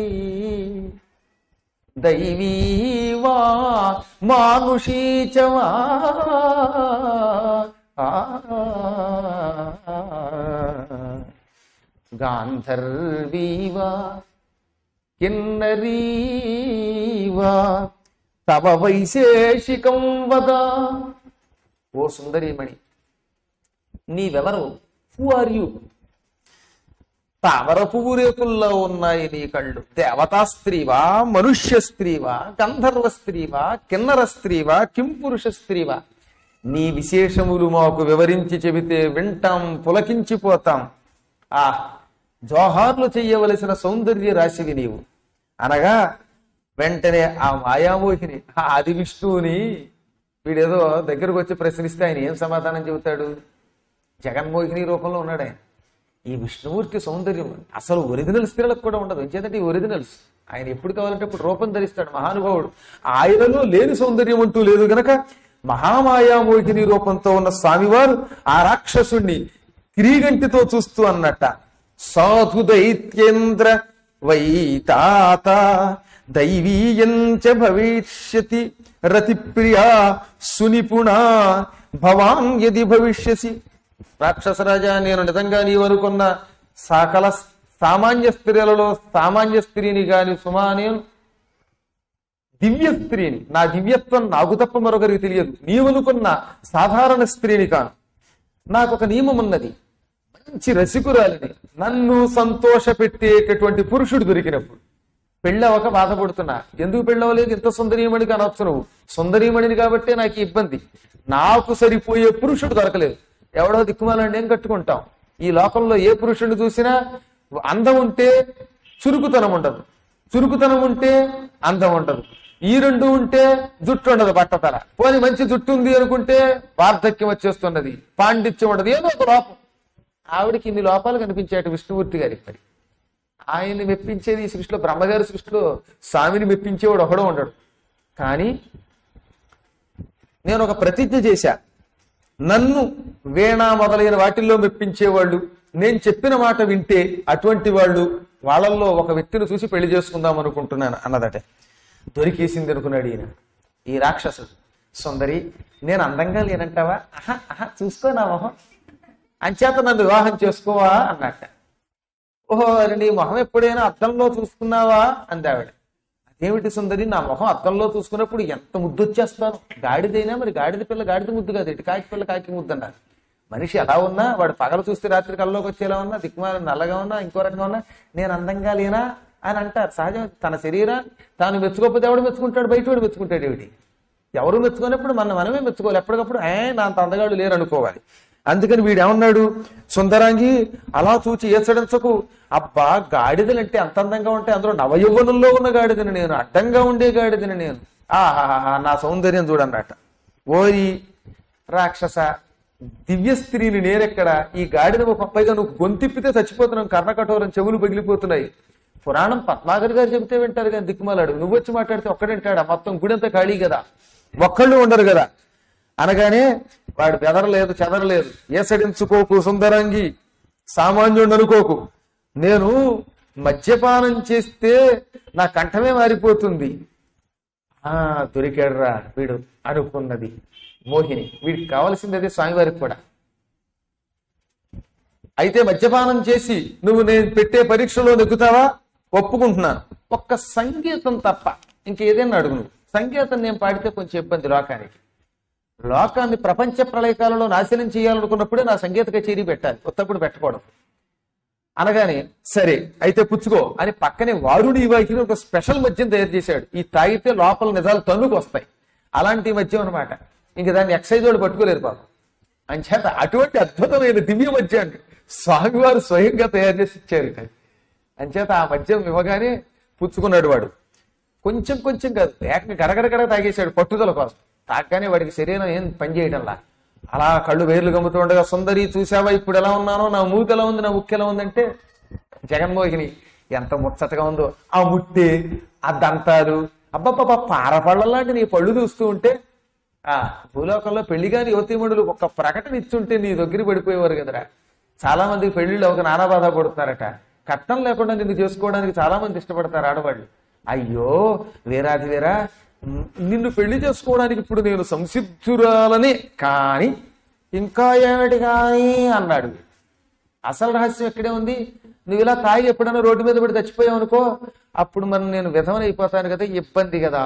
Speaker 1: దైవీవా మానుషీచవా గాంధర్వీవా కిన్నరీవా తవ వైశేషికం వద ఓ సుందరీమణి నీవెవరు హూ ఆర్ యు తామర పువ్వు రేకుల్లో ఉన్నాయి నీ కళ్ళు దేవతా స్త్రీవా మనుష్య స్త్రీవా గంధర్వ స్త్రీవా కిన్నర స్త్రీవా కింపురుష స్త్రీవా నీ విశేషములు మాకు వివరించి చెబితే వింటాం పులకించిపోతాం ఆ జోహార్లు చెయ్యవలసిన సౌందర్య రాశివి నీవు అనగా వెంటనే ఆ మాయామోహిని ఆ ఆది విష్ణువుని వీడేదో దగ్గరకు వచ్చి ప్రశ్నిస్తే ఆయన ఏం సమాధానం చెబుతాడు జగన్మోహిని రూపంలో ఉన్నాడు ఆయన ఈ విష్ణుమూర్తి సౌందర్యం అసలు ఒరిజినల్ స్త్రీలకు కూడా ఉండదు ఎంచేతంటే ఈ ఒరిజినల్స్ ఆయన ఎప్పుడు కావాలంటే ఇప్పుడు రూపం ధరిస్తాడు మహానుభావుడు ఆయనలో లేని సౌందర్యం అంటూ లేదు గనక మహామాయామోహిని రూపంతో ఉన్న స్వామివారు ఆ రాక్షసుణ్ణి క్రీగంటితో చూస్తూ అన్నట్ట సాధు దైత్యేంద్ర వైతాత దైవీయంచ భవిష్యతి రతిప్రియా సునిపుణా భవాన్ యది భవిష్యసి రాక్షసరాజా నేను నిజంగా నీవనుకున్న సకల సామాన్య స్త్రీలలో సామాన్య స్త్రీని గాని సుమా నేను దివ్య స్త్రీని నా దివ్యత్వం నాకు తప్ప మరొకరికి తెలియదు నీవనుకున్న సాధారణ స్త్రీని కాను నాకు ఒక నియమం ఉన్నది మంచి రసికురాలిని నన్ను సంతోష పెట్టేటటువంటి పురుషుడు దొరికినప్పుడు పెళ్ళవక బాధపడుతున్నా ఎందుకు పెళ్ళవలేదు ఇంత సుందరీమణికి అనొచ్చు నువ్వు సుందరీమణిని కాబట్టే నాకు ఈ ఇబ్బంది నాకు సరిపోయే పురుషుడు దొరకలేదు ఎవడో దిక్కుమాలండి ఏం కట్టుకుంటాం ఈ లోకంలో ఏ పురుషుడిని చూసినా అందం ఉంటే చురుకుతనం ఉండదు చురుకుతనం ఉంటే అందం ఉండదు ఈ రెండు ఉంటే జుట్టు ఉండదు బట్టతల పోని మంచి జుట్టు ఉంది అనుకుంటే వార్ధక్యం వచ్చేస్తున్నది పాండిత్యం ఉండదు ఏదో ఒక లోపం ఆవిడకి ఇన్ని లోపాలు కనిపించాడు విష్ణుమూర్తి గారికి మరి ఆయన్ని మెప్పించేది ఈ సృష్టిలో బ్రహ్మగారి సృష్టిలో స్వామిని మెప్పించేవాడు ఒకడో ఉండడు కానీ నేను ఒక ప్రతిజ్ఞ చేశా నన్ను వీణ మొదలైన వాటిల్లో మెప్పించేవాళ్ళు నేను చెప్పిన మాట వింటే అటువంటి వాళ్ళు వాళ్ళల్లో ఒక వ్యక్తిని చూసి పెళ్లి చేసుకుందాం అనుకుంటున్నాను అన్నదట దొరికేసింది అనుకున్నాడు ఈయన ఈ రాక్షసుడు సుందరి నేను అందంగా లేనంటావా ఆహా ఆహా చూసుకో నా మొహం అంచేత నన్ను వివాహం చేసుకోవా అన్నట్ట ఓహో అరే నీ మొహం ఎప్పుడైనా అద్దంలో చూసుకున్నావా అంది ఆవిడ ఏమిటి సుందరి నా ముఖం అద్దంలో చూసుకున్నప్పుడు ఎంత ముద్దు వచ్చేస్తాను గాడిదైనా మరి గాడిద పిల్ల గాడిద ముద్దు కాదు ఇటు కాకి పిల్ల కాకి ముద్దు అన్నారు మనిషి ఎలా ఉన్నా వాడు పగలు చూస్తే రాత్రి కల్లోకి వచ్చేలా ఉన్నా దిక్కుమాల నల్లగా ఉన్నా ఇంకో రకంగా ఉన్నా నేను అందంగా లేనా అని అంటారు సహజం తన శరీరం తాను మెచ్చుకోకపోతే ఎవడు మెచ్చుకుంటాడు బయట వాడు మెచ్చుకుంటాడు ఏమిటి ఎవరు మెచ్చుకున్నప్పుడు మనం మనమే మెచ్చుకోవాలి ఎప్పటికప్పుడు ఏ నా అంత అందగాడు లేరు అనుకోవాలి అందుకని వీడు ఏమన్నాడు సుందరాంగి అలా చూచి ఏసడించకు అబ్బా గాడిదలంటే అంత అందంగా ఉంటే అందులో నవయౌవనంలో ఉన్న గాడిదని నేను అడ్డంగా ఉండే గాడిదని నేను ఆహాహా నా సౌందర్యం చూడన్నట ఓరి రాక్షస దివ్య స్త్రీని నేనెక్కడ ఈ గాడిద ఒక పైగా నువ్వు గొంతిప్పితే చచ్చిపోతున్నావు కర్ణకఠోరం చెవులు పగిలిపోతున్నాయి పురాణం పద్మాగర్ గారు చెబితే వింటారు కానీ దిక్కుమాలాడు నువ్వు వచ్చి మాట్లాడితే ఒక్కడంటాడా మొత్తం గుడి అంతా ఖాళీ కదా ఒక్కళ్ళు ఉండరు కదా అనగానే వాడు బెదరలేదు చెదరలేదు ఏసడించుకోకు సుందరంగి సామాన్యుడు అనుకోకు నేను మద్యపానం చేస్తే నా కంఠమే మారిపోతుంది ఆ దొరికాడురా వీడు అనుకున్నది మోహిని వీడికి కావాల్సింది అదే స్వామివారికి కూడా అయితే మద్యపానం చేసి నువ్వు నేను పెట్టే పరీక్షలో నెగ్గుతావా ఒప్పుకుంటున్నాను ఒక్క సంగీతం తప్ప ఇంకేదైనా అడుగు నువ్వు సంగీతం నేను పాడితే కొంచెం ఇబ్బంది లోకానికి లోకాన్ని ప్రపంచ ప్రళయకాలంలో నాశనం చేయాలనుకున్నప్పుడే నా సంగీత కచేరీ పెట్టాలి కొత్తప్పుడు పెట్టకూడదు అనగానే సరే అయితే పుచ్చుకో అని పక్కనే వారుడి వాకిని ఒక స్పెషల్ మద్యం తయారు చేశాడు ఈ తాగితే లోపల నిజాలు తన్నుకు వస్తాయి అలాంటి మద్యం అనమాట ఇంక దాన్ని ఎక్సైజ్ వాళ్ళు పట్టుకోలేరు పాపం అంచేత అటువంటి అద్భుతమైన దివ్య మద్యాన్ని స్వామివారు స్వయంగా తయారు చేసి ఇచ్చారు ఇక. అంచేత ఆ మద్యం ఇవ్వగానే పుచ్చుకున్నాడు వాడు కొంచెం కొంచెం కాదు ఏకంగా గడగడ గడగ తాగేశాడు పట్టుదల కోసం తాగగానే వాడికి శరీరం ఏం పనిచేయడంలా అలా కళ్ళు వేర్లు గమ్ముతూ ఉండగా సుందరి చూసావా ఇప్పుడు ఎలా ఉన్నానో నా మూతి ఎలా ఉంది నా ముక్కు ఎలా ఉందంటే జగన్మోహిని ఎంత ముచ్చటగా ఉందో ఆ ముట్టి ఆ దంతాలు అబ్బబ్బబ్బా పారపళ్ళ లాంటి నీ పళ్ళు చూస్తూ ఉంటే ఆ భూలోకంలో పెళ్లిగాని యువతీమణులు ఒక ప్రకటన ఇచ్చుంటే నీ దగ్గర పడిపోయేవారు కదరా చాలా మంది పెళ్లిళ్ళు ఒక నానా బాధ పడుతున్నారట కట్నం లేకుండా నిన్ను చేసుకోవడానికి చాలా మంది ఇష్టపడతారు ఆడవాళ్ళు అయ్యో వీరాది వీరా మ్, నిన్ను పెళ్లి చేసుకోవడానికి ఇప్పుడు నేను సంసిద్ధురాలని కానీ ఇంకా ఏమిటి కానీ అన్నాడు అసలు రహస్యం ఎక్కడే ఉంది నువ్వు ఇలా తాగి ఎప్పుడైనా రోడ్డు మీద పడి చచ్చిపోయావు అనుకో అప్పుడు మరి నేను విధవన అయిపోతాను కదా ఇబ్బంది కదా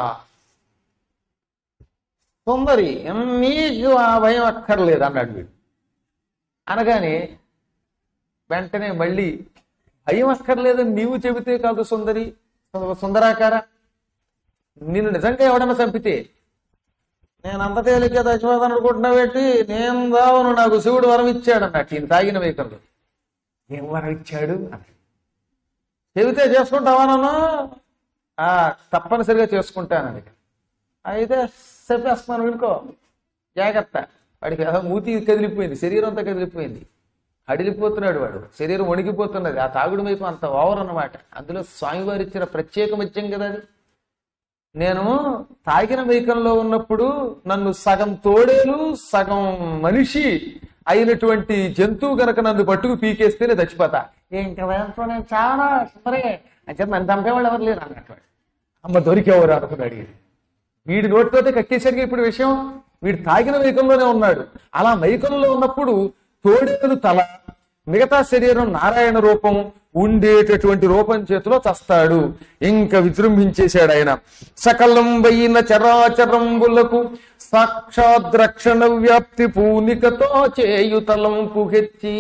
Speaker 1: సుందరి నీకు ఆ భయం అక్కర్లేదు అన్నాడు వీడు అనగానే వెంటనే మళ్ళీ భయం అక్కర్లేదని నీవు చెబితే కాదు సుందరి సుందరాకార నిన్ను నిజంగా ఎవడన్నా చంపితే నేను అంత తేలిక చచ్చిపోతాను అనుకుంటున్నావేంటి నేను దావను నాకు శివుడు వరం ఇచ్చాడు అన్నట్టు ఈయన తాగిన వేకంలో ఏం వరం ఇచ్చాడు అన్నాడు. చెబితే చేసుకుంటావా నన్ను ఆ తప్పనిసరిగా చేసుకుంటానని అయితే చెప్పేస్తున్నాను వినుకో జాగ్రత్త వాడికి ఏదో మూతి కదిలిపోయింది శరీరం అంతా కదిలిపోయింది అడిలిపోతున్నాడు వాడు శరీరం వణికిపోతున్నది ఆ తాగుడు వైపు అంత ఓవర్ అన్నమాట అందులో స్వామివారు ఇచ్చిన ప్రత్యేక మద్యం కదా అది నేను తాగిన మైకంలో ఉన్నప్పుడు నన్ను సగం తోడేలు సగం మనిషి అయినటువంటి జంతువు గనక నన్ను పట్టుకు పీకేస్తే నేను చచ్చిపోతా ఇంకా వేస్తో నేను చాలా సరే అని చెప్పి నన్ను చంపేవాళ్ళు ఎవరు లేరు అన్నట్టు అమ్మ దొరికేవారు అనుకున్నాడు ఈయన. వీడి నోటితోటే కక్కేసరికి ఇప్పుడు విషయం వీడు తాగిన మైకంలోనే ఉన్నాడు అలా మైకంలో ఉన్నప్పుడు తోడేలు తల మిగతా శరీరం నారాయణ రూపం ఉండేటటువంటి రూపం చేతిలో చస్తాడు ఇంకా విజృంభించేశాడు ఆయన సకలం వైన చరాచరంబులకు సాక్షాత్ రక్షణ వ్యాప్తి పూనికతో చేయుతలం పుగెత్తి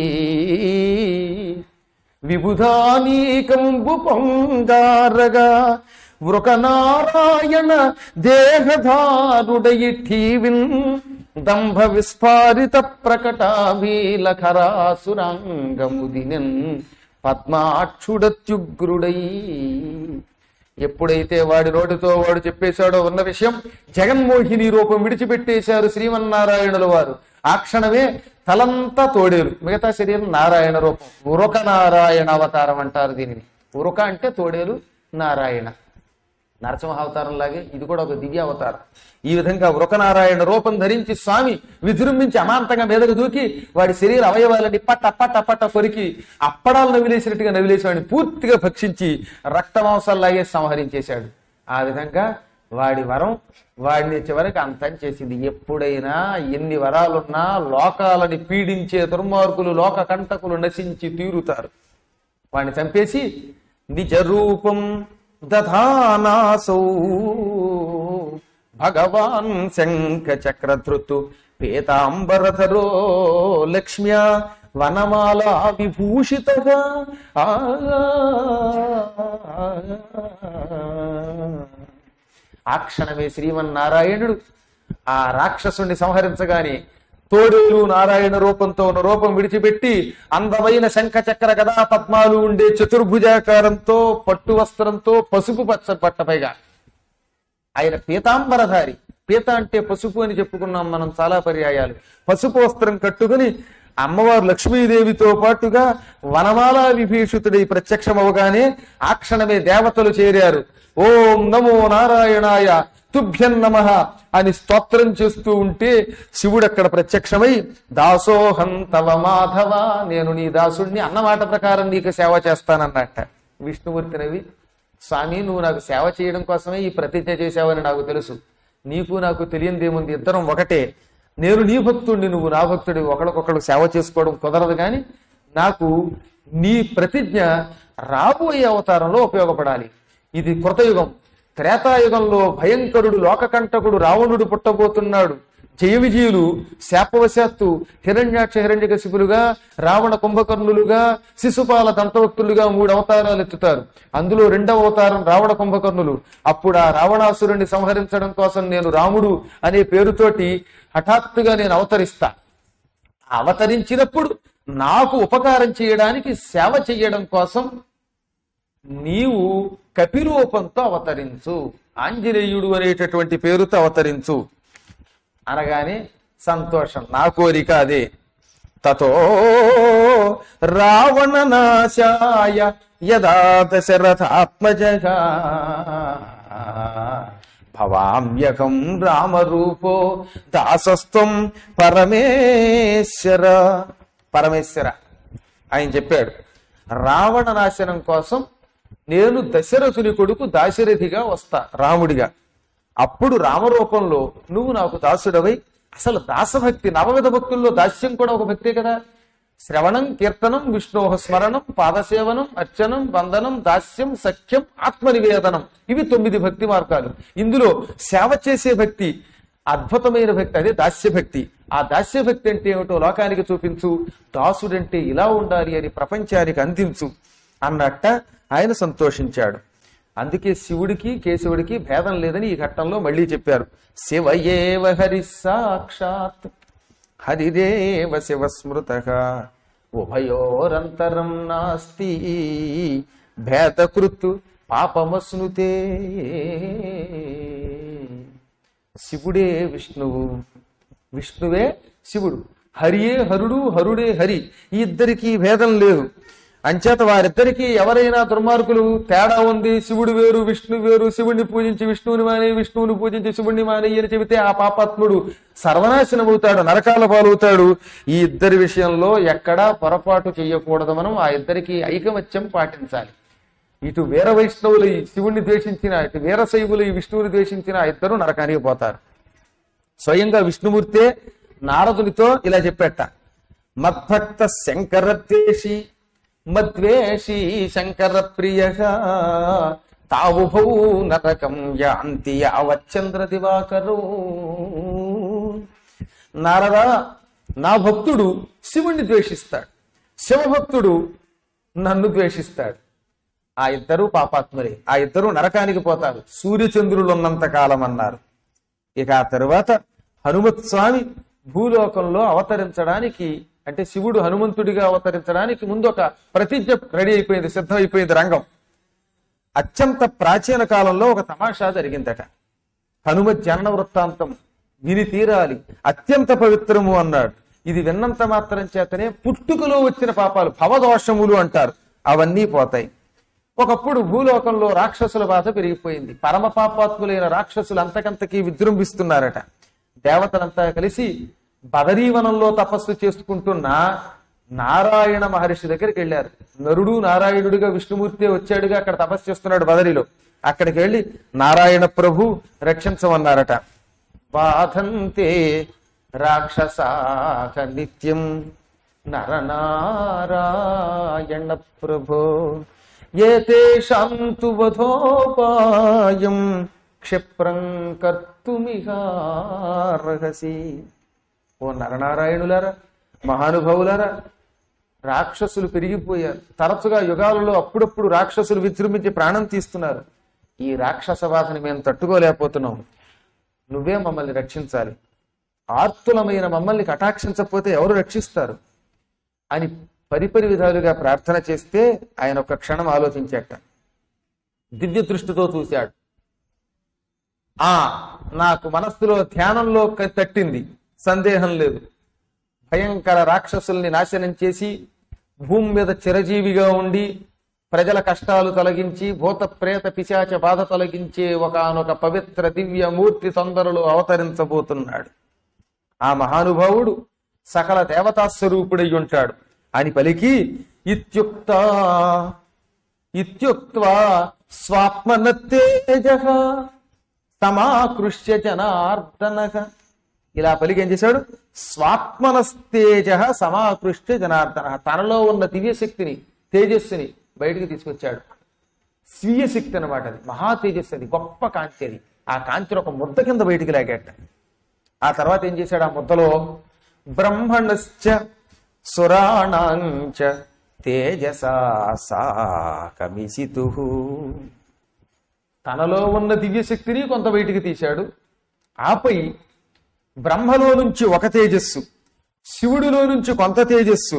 Speaker 1: విబుధానీకంబు పొంగారగా వృకనారాయణ దేహధారుడయిఠీవిన్ దంభ విస్ఫారిత ప్రకటాభీలఖరాసురాంగముదినెన్ పద్మాక్షుడత్యుగ్రుడై ఎప్పుడైతే వాడి నోటితో వాడు చెప్పేశాడో ఉన్న విషయం జగన్మోహిని రూపం విడిచిపెట్టేశారు శ్రీమన్నారాయణుల వారు ఆ క్షణమే తలంతా తోడేరు మిగతా శరీరం నారాయణ రూపం ఉరక నారాయణ అవతారం అంటారు దీనిని ఉరక అంటే తోడేలు నారాయణ నరసింహ అవతారం లాగే ఇది కూడా ఒక దివ్య అవతారం ఈ విధంగా వృకనారాయణ రూపం ధరించి స్వామి విజృంభించి అమాంతంగా మీదకు దూకి వాడి శరీర అవయవాలని పట్ట పట్ట పట్ట కొరికి అప్పడాలు నవిలేసినట్టుగా నవిలేసి వాడిని పూర్తిగా భక్షించి రక్తమాంసాల్లాగే సంహరించేశాడు ఆ విధంగా వాడి వరం వాడిని చివరికి అంతం చేసింది ఎప్పుడైనా ఎన్ని వరాలున్నా లోకాలని పీడించే దుర్మార్గులు లోక కంటకులు నశించి తీరుతారు వాడిని చంపేసి నిజ రూపం దధానాసౌ భగవాన్ శంఖ చక్రధృతు పీతాంబరధరో లక్ష్మ్యా వనమాలా విభూషిత ఆ క్షణమే శ్రీమన్నారాయణుడు ఆ రాక్షసుణ్ణి సంహరించగానే తోడేలు నారాయణ రూపంతో ఉన్న రూపం విడిచిపెట్టి అందమైన శంఖ చక్ర గదా పద్మాలు ఉండే చతుర్భుజాకారంతో పట్టు వస్త్రంతో పసుపు పచ్చ పట్టపైగా ఆయన పీతాంబరధారి పీత అంటే పసుపు అని చెప్పుకున్నాం మనం చాలా పర్యాయాలు పసుపు వస్త్రం కట్టుకుని అమ్మవారు లక్ష్మీదేవితో పాటుగా వనమాల విభీషితుడై ప్రత్యక్షమవగానే ఆ క్షణమే దేవతలు చేరారు ఓం నమో నారాయణాయ తుభ్యం నమ అని స్తోత్రం చేస్తూ ఉంటే శివుడు అక్కడ ప్రత్యక్షమై దాసోహం తవ మాధవ నేను నీ దాసుడిని అన్నమాట ప్రకారం నీకు సేవ చేస్తానన్నట్ట విష్ణుమూర్తినవి స్వామి నువ్వు నాకు సేవ చేయడం కోసమే ఈ ప్రతిజ్ఞ చేశావని నాకు తెలుసు నీకు నాకు తెలియందేముంది ఇద్దరం ఒకటే నేను నీ భక్తుడిని నువ్వు నా భక్తుడి ఒకరికొకడు సేవ చేసుకోవడం కుదరదు కానీ నాకు నీ ప్రతిజ్ఞ రాబోయే అవతారంలో ఉపయోగపడాలి ఇది కృతయుగం త్రేతాయుగంలో భయంకరుడు లోకకంటకుడు రావణుడు పుట్టబోతున్నాడు జయ విజయులు శాపవశాత్తు హిరణ్యాక్ష హిరణ్యకశిపులుగా రావణ కుంభకర్ణులుగా శిశుపాల దంతవక్తులుగా మూడు అవతారాలు ఎత్తుతారు అందులో రెండవ అవతారం రావణ కుంభకర్ణులు అప్పుడు ఆ రావణాసురుణ్ణి సంహరించడం కోసం నేను రాముడు అనే పేరుతోటి హఠాత్తుగా నేను అవతరిస్తా అవతరించినప్పుడు నాకు ఉపకారం చేయడానికి సేవ చేయడం కోసం నీవు కపిరూపంతో అవతరించు ఆంజనేయుడు అనేటటువంటి పేరుతో అవతరించు అనగానే సంతోషం నా కోరిక అదే తతో రావణ నాశాయ యదా దశరథాత్మజగా భవామ్యకం రామరూపో దాసస్త్వం పరమేశ్వర పరమేశ్వర ఆయన చెప్పాడు రావణ నాశనం కోసం నేను దశరథుని కొడుకు దాశరథిగా వస్తా రాముడిగా అప్పుడు రామరూపంలో నువ్వు నాకు దాసుడవై అసలు దాసభక్తి నవవిధ భక్తుల్లో దాస్యం కూడా ఒక భక్తే కదా శ్రవణం కీర్తనం విష్ణోహ స్మరణం పాదసేవనం అర్చనం వందనం దాస్యం సఖ్యం ఆత్మనివేదనం ఇవి తొమ్మిది భక్తి మార్గాలు ఇందులో సేవ చేసే భక్తి అద్భుతమైన భక్తి అదే దాస్య భక్తి ఆ దాస్య భక్తి అంటే ఏమిటో లోకానికి చూపించు దాసుడంటే ఇలా ఉండాలి అని ప్రపంచానికి అందించు అన్నట్ట ఆయన సంతోషించాడు అందుకే శివుడికి కేశవుడికి భేదం లేదని ఈ ఘట్టంలో మళ్ళీ చెప్పారు శివయేవ హరి సాక్షాత్ హరిదేవ శివస్మృత ఉభయోరంతరం నాస్తి భేదకృత్ పాపమస్నుతే శివుడే విష్ణువు విష్ణువే శివుడు హరియే హరుడు హరుడే హరి ఈ ఇద్దరికి భేదం లేదు అంచేత వారిద్దరికి ఎవరైనా దుర్మార్గులు తేడా ఉంది శివుడు వేరు విష్ణు వేరు శివుడిని పూజించి విష్ణువుని మానే విష్ణువుని పూజించి శివుడిని మానే అని చెబితే ఆ పాపాత్ముడు సర్వనాశనం అవుతాడు నరకాల పాలవుతాడు ఈ ఇద్దరి విషయంలో ఎక్కడా పొరపాటు చేయకూడదు మనం ఆ ఇద్దరికి ఐకమత్యం పాటించాలి ఇటు వీర వైష్ణవులు ఈ శివుణ్ణి ద్వేషించిన ఇటు వీరశైవులు ఈ విష్ణువుని ద్వేషించిన ఆ ఇద్దరు నరకానికి పోతారు స్వయంగా విష్ణుమూర్తే నారదునితో ఇలా చెప్పేట మద్భక్త శంకర ద్వేషి మద్వేషి శంకర ప్రియ తావుభౌ నరకం యాంతి యావచ్చంద్ర దివాకరు నారదా నా భక్తుడు శివుణ్ణి ద్వేషిస్తాడు శివభక్తుడు నన్ను ద్వేషిస్తాడు ఆ ఇద్దరు పాపాత్ములే ఆ ఇద్దరు నరకానికి పోతారు సూర్యచంద్రులు ఉన్నంత కాలం అన్నారు ఇక ఆ తరువాత హనుమత్ స్వామి భూలోకంలో అవతరించడానికి అంటే శివుడు హనుమంతుడిగా అవతరించడానికి ముందు ఒక ప్రతిజ్ఞ రెడీ అయిపోయింది సిద్ధమైపోయింది రంగం అత్యంత ప్రాచీన కాలంలో ఒక తమాషా జరిగిందట హనుమత్ జనన వృత్తాంతం విని తీరాలి అత్యంత పవిత్రము అన్నాడు ఇది విన్నంత మాత్రం చేతనే పుట్టుకలో వచ్చిన పాపాలు భవదోషములు అంటారు అవన్నీ పోతాయి ఒకప్పుడు భూలోకంలో రాక్షసుల బాధ పెరిగిపోయింది పరమ పాపాత్ములైన రాక్షసులు అంతకంతకీ విజృంభిస్తున్నారట దేవతలంతా కలిసి బదరీవనంలో తపస్సు చేసుకుంటున్న నారాయణ మహర్షి దగ్గరికి వెళ్ళారు నరుడు నారాయణుడిగా విష్ణుమూర్తి వచ్చాడుగా అక్కడ తపస్సు చేస్తున్నాడు బదరిలో అక్కడికి వెళ్ళి నారాయణ ప్రభు రక్షించమన్నారట బాధంతే రాక్షసాక నిత్యం నరనారాయణ ప్రభో ఏతేషాంతు వధోపాయం క్షిప్రం కర్తుమిహార్హసి ఓ నరనారాయణులారా మహానుభావులారా రాక్షసులు పెరిగిపోయారు తరచుగా యుగాలలో అప్పుడప్పుడు రాక్షసులు విజృంభించి ప్రాణం తీస్తున్నారు ఈ రాక్షస బాధని మేము తట్టుకోలేకపోతున్నాం నువ్వే మమ్మల్ని రక్షించాలి ఆర్తులమైన మమ్మల్ని కటాక్షించకపోతే ఎవరు రక్షిస్తారు అని పరిపరి విధాలుగా ప్రార్థన చేస్తే ఆయన ఒక క్షణం ఆలోచించాట దివ్య దృష్టితో చూశాడు ఆ నాకు మనస్సులో ధ్యానంలో క- తట్టింది సందేహం లేదు భయంకర రాక్షసుల్ని నాశనం చేసి భూమి మీద చిరజీవిగా ఉండి ప్రజల కష్టాలు తొలగించి భూత ప్రేత పిశాచ బాధ తొలగించే ఒకనొక పవిత్ర దివ్య మూర్తి తొందరలో అవతరించబోతున్నాడు ఆ మహానుభావుడు సకల దేవతా స్వరూపుడై ఉంటాడు అని పలికి ఇత్యుక్త ఇత్యుక్త్వా స్వాత్మనత్తేజ సమాకృష్య జనార్దనక ఇలా పలికి ఏం చేశాడు స్వాత్మనస్తేజ సమాకృష్య జనార్దన తనలో ఉన్న దివ్య శక్తిని తేజస్సుని బయటికి తీసుకొచ్చాడు స్వీయ శక్తి అనమాట అది మహా తేజస్సు అది గొప్ప కాంతి అది ఆ కాంతిని ఒక ముద్ద కింద బయటికి లాగాట ఆ తర్వాత ఏం చేశాడు ఆ ముద్దలో బ్రహ్మణశ్చ సురాణాంచ తేజసా సాకమిసితు తనలో ఉన్న దివ్యశక్తిని కొంత బయటికి తీశాడు ఆపై బ్రహ్మలో నుంచి ఒక తేజస్సు శివుడిలో నుంచి కొంత తేజస్సు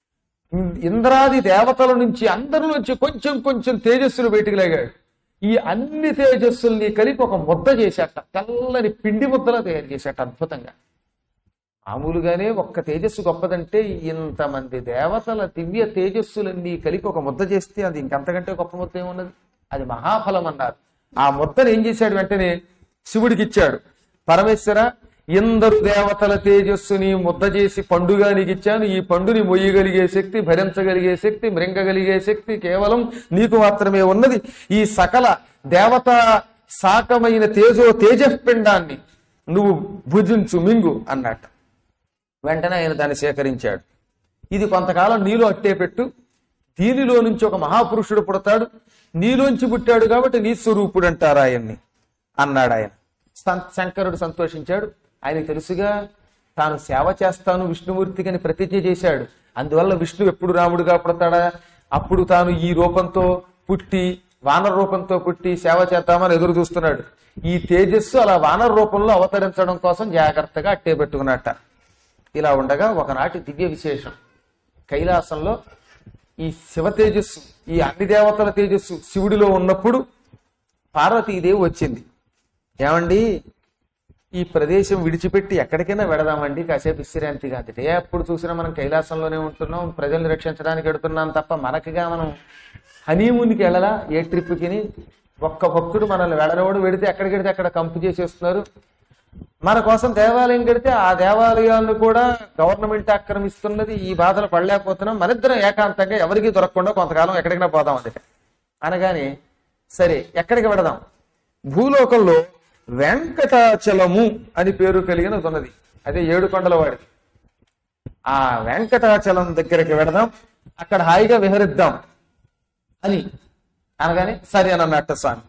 Speaker 1: ఇంద్రాది దేవతల నుంచి అందరి నుంచి కొంచెం కొంచెం తేజస్సులు బయటికి లాగాడు ఈ అన్ని తేజస్సుల్ని కలిపి ఒక ముద్ద చేశాట తెల్లని పిండి ముద్దలా తయారు చేశాట అద్భుతంగా మామూలుగానే ఒక్క తేజస్సు గొప్పదంటే ఇంతమంది దేవతల దివ్య తేజస్సులన్నీ కలిపి ఒక ముద్ద చేస్తే అది ఇంకంతకంటే గొప్ప ముద్ద ఏమున్నది అది మహాఫలం అన్నారు ఆ ముద్దను ఏం చేశాడు వెంటనే శివుడికి ఇచ్చాడు పరమేశ్వర ఇందరు దేవతల తేజస్సుని ముద్ద చేసి పండుగా నీకు ఇచ్చాను ఈ పండుని మొయ్యగలిగే శక్తి భరించగలిగే శక్తి మృంగగలిగే శక్తి కేవలం నీకు మాత్రమే ఉన్నది ఈ సకల దేవత సాకమైన తేజో తేజపిండాన్ని నువ్వు భుజించు మింగు అన్నట్టు వెంటనే ఆయన దాన్ని సేకరించాడు ఇది కొంతకాలం నీలో అట్టే పెట్టు దీనిలో నుంచి ఒక మహాపురుషుడు పుడతాడు నీలోంచి పుట్టాడు కాబట్టి నీ స్వరూపుడు అంటారు ఆయన్ని అన్నాడు ఆయన సం- శంకరుడు సంతోషించాడు ఆయనకు తెలుసుగా తాను సేవ చేస్తాను విష్ణుమూర్తికి అని ప్రతిజ్ఞ చేశాడు అందువల్ల విష్ణు ఎప్పుడు రాముడుగా పుడతాడా అప్పుడు తాను ఈ రూపంతో పుట్టి వానర రూపంతో పుట్టి సేవ చేద్దామని ఎదురు చూస్తున్నాడు ఈ తేజస్సు అలా వానర రూపంలో అవతరించడం కోసం జాగ్రత్తగా అట్టే పెట్టుకున్నట్ట ఇలా ఉండగా ఒకనాటి దివ్య విశేషం కైలాసంలో ఈ శివ తేజస్సు ఈ అన్ని దేవతల తేజస్సు శివుడిలో ఉన్నప్పుడు పార్వతీదేవి వచ్చింది ఏమండి ఈ ప్రదేశం విడిచిపెట్టి ఎక్కడికైనా వెడదామండి కాసేపు విశ్రాంతిగా అంటే ఎప్పుడు చూసినా మనం కైలాసంలోనే ఉంటున్నాం ప్రజల్ని రక్షించడానికి వెడుతున్నాం తప్ప మనకిగా మనం హనీమూన్కి వెళ్ళలా ఏ ట్రిప్కి ఒక్క భక్తుడు మనల్ని వెడనవాడు వెడితే ఎక్కడికి వెడితే అక్కడ కంపు చేసేస్తున్నారు మన కోసం దేవాలయం కడితే ఆ దేవాలయాలను కూడా గవర్నమెంట్ ఆక్రమిస్తున్నది ఈ బాధలు పడలేకపోతున్నాం మనిద్దరం ఏకాంతంగా ఎవరికి దొరకకుండా కొంతకాలం ఎక్కడికైనా పోదాం అందుకే అనగానే సరే ఎక్కడికి వెడదాం భూలోకంలో వెంకటాచలము అని పేరు కలిగిన ఉన్నది అదే ఏడు కొండల వాడిది ఆ వెంకటాచలం దగ్గరికి వెడదాం అక్కడ హాయిగా విహరిద్దాం అని అనగానే సరే అని అన్నట్టు స్వామి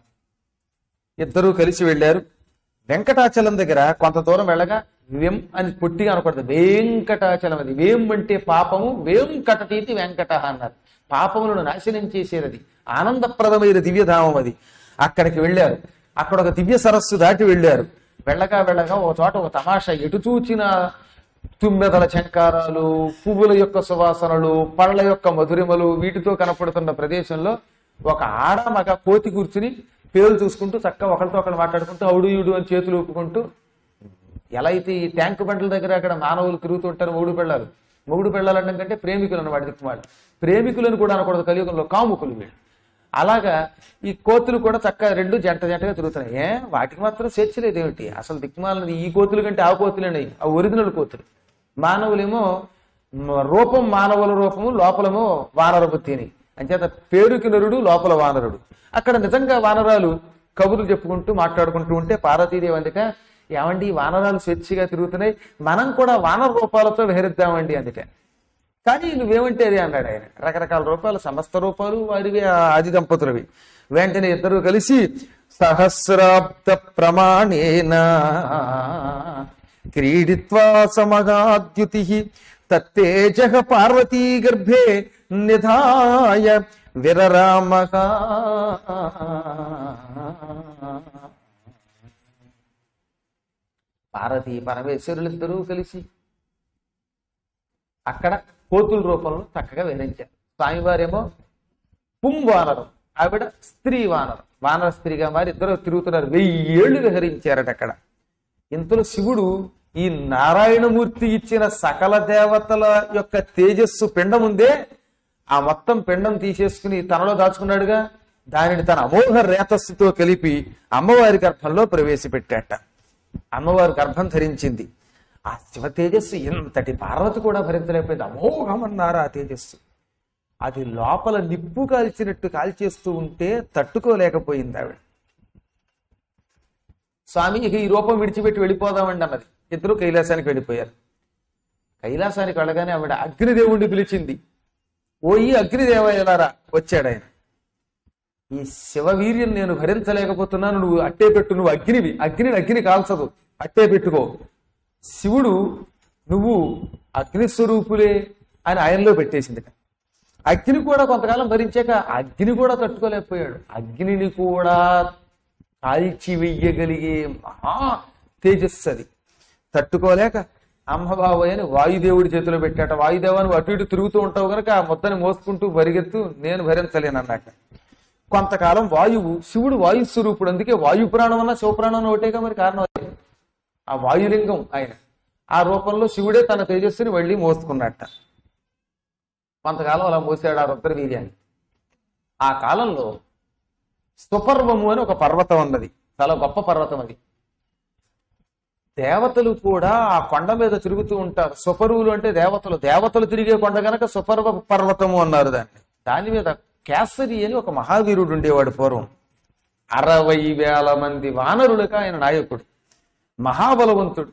Speaker 1: ఇద్దరూ కలిసి వెళ్ళారు వెంకటాచలం దగ్గర కొంత దూరం వెళ్ళగా వెం అని పొట్టిగా అనకూడదు వెంకటాచలం అది వేం అంటే పాపము వేం కటతీతి వెంకట అన్నారు పాపములను నాశనం చేసేది అది ఆనందప్రదమైన దివ్యధామం అది అక్కడికి వెళ్ళారు అక్కడ ఒక దివ్య సరస్సు దాటి వెళ్ళారు వెళ్ళగా వెళ్ళగా ఒక చోట ఒక తమాషా ఎటు చూచిన తుమ్మెదల చంకారాలు పువ్వుల యొక్క సువాసనలు పళ్ళ యొక్క మధురిమలు వీటితో కనపడుతున్న ప్రదేశంలో ఒక ఆడ మగ కోతి కూర్చుని పేర్లు చూసుకుంటూ చక్కగా ఒకరితో ఒకరు మాట్లాడుకుంటూ అవుడు ఇడు అని చేతులు ఊపుకుంటూ ఎలా అయితే ఈ ట్యాంక్ బండ్ల దగ్గర అక్కడ మానవులు తిరుగుతుంటారు మొగుడు పెళ్ళాలు మొగుడు పెళ్ళాలనడం కంటే ప్రేమికులు అన్నమాట దిక్కుమాడు ప్రేమికులను కూడా అనకూడదు కలియుగంలో కాముకులు వీళ్ళు అలాగా ఈ కోతులు కూడా చక్కగా రెండు జంట జంటగా తిరుగుతున్నాయి ఏ వాటికి మాత్రం స్వేచ్ఛ లేదేమిటి అసలు దిక్కుమాలని ఈ కోతులు కంటే ఆ కోతులేనాయి ఆ ఒరిజినల్ కోతులు మానవులేమో మ- రూపం మానవుల రూపము లోపలమో వానర బుద్ధిని అంచేత పేరుకి నరుడు లోపల వానరుడు అక్కడ నిజంగా వానరాలు కబుర్లు చెప్పుకుంటూ మాట్లాడుకుంటూ ఉంటే పార్వతీదేవి అందుక ఏమండి ఈ వానరాలు స్వేచ్ఛగా తిరుగుతున్నాయి మనం కూడా వానర రూపాలతో విహరిద్దామండి అందుకే కానీ నువ్వేమంటే అది అన్నాడు ఆయన రకరకాల రూపాలు సమస్త రూపాలు వారివి ఆ ఆది దంపతులవి వెంటనే ఇద్దరు కలిసి సహస్రాబ్ద ప్రమాణేన క్రీడిత్వా సమగాద్యుతి తత్తేజ పార్వతీ గర్భే నిధాయ విరరామగా పార్వతీ పరమేశ్వరులిద్దరూ కలిసి అక్కడ కోతుల రూపంలో చక్కగా విహరించారు స్వామివారేమో పుం వానరం ఆవిడ స్త్రీ వానరం వానర స్త్రీగా మారి ఇద్దరు తిరుగుతున్నారు వెయ్యి ఏళ్ళు విహరించారట అక్కడ ఇంతలో శివుడు ఈ నారాయణమూర్తి ఇచ్చిన సకల దేవతల యొక్క తేజస్సు పిండం ఉందే ఆ మొత్తం పిండం తీసేసుకుని తనలో దాచుకున్నాడుగా దానిని తన అమోఘ రేతస్సుతో కలిపి అమ్మవారి గర్భంలో ప్రవేశపెట్టాట అమ్మవారు గర్భం ధరించింది ఆ శివ తేజస్సు ఇంతటి పార్వతి కూడా భరించలేకపోయింది అమోఘమన్నారు ఆ తేజస్సు అది లోపల నిప్పు కాల్చినట్టు కాల్చేస్తూ ఉంటే తట్టుకోలేకపోయింది ఆవిడ స్వామి ఇక ఈ రూపం విడిచిపెట్టి వెళ్ళిపోదామండి అన్నది ఇద్దరు కైలాసానికి వెళ్ళిపోయారు కైలాసానికి వెళ్ళగానే ఆవిడ అగ్నిదేవుణ్ణి పిలిచింది ఓయి అగ్నిదేవయ్యలారా వచ్చాడు ఆయన ఈ శివవీర్యం నేను భరించలేకపోతున్నాను నువ్వు అట్టే పెట్టు నువ్వు అగ్నివి అగ్నిని అగ్ని కాల్చదు అట్టే పెట్టుకో శివుడు నువ్వు అగ్ని స్వరూపులే అని ఆయనలో పెట్టేసింది అగ్ని కూడా కొంతకాలం భరించాక అగ్ని కూడా తట్టుకోలేకపోయాడు అగ్నిని కూడా కాల్చి వెయ్యగలిగే మహా తేజస్సు అది తట్టుకోలేక అమ్మబాబోయ్ అని వాయుదేవుడి చేతిలో పెట్టాట వాయుదేవ నువ్వు అటు ఇటు తిరుగుతూ ఉంటావు కనుక ఆ మొత్తని మోసుకుంటూ పరిగెత్తు నేను భరించలేను అన్నట్ట కొంతకాలం వాయువు శివుడు వాయు స్వరూపుడు అందుకే వాయు ప్రాణం అన్న శివప్రాణం అన్న ఒకటేగా మరి కారణం అదే. ఆ వాయులింగం ఆయన ఆ రూపంలో శివుడే తన తేజస్సుని వెళ్ళి మోసుకున్నట్ట కొంతకాలం అలా మోసాడు ఆ రుద్ర వీర్యాన్ని ఆ కాలంలో సుపర్వము అని ఒక పర్వతం ఉన్నది చాలా గొప్ప పర్వతం అది దేవతలు కూడా ఆ కొండ మీద తిరుగుతూ ఉంటారు సుపరువులు అంటే దేవతలు దేవతలు తిరిగే కొండ గనక సుపర్వ పర్వతము అన్నారు దాన్ని దాని మీద కేసరి అని ఒక మహావీరుడు ఉండేవాడు పూర్వం అరవై వేల మంది వానరులకు ఆయన నాయకుడు మహాబలవంతుడు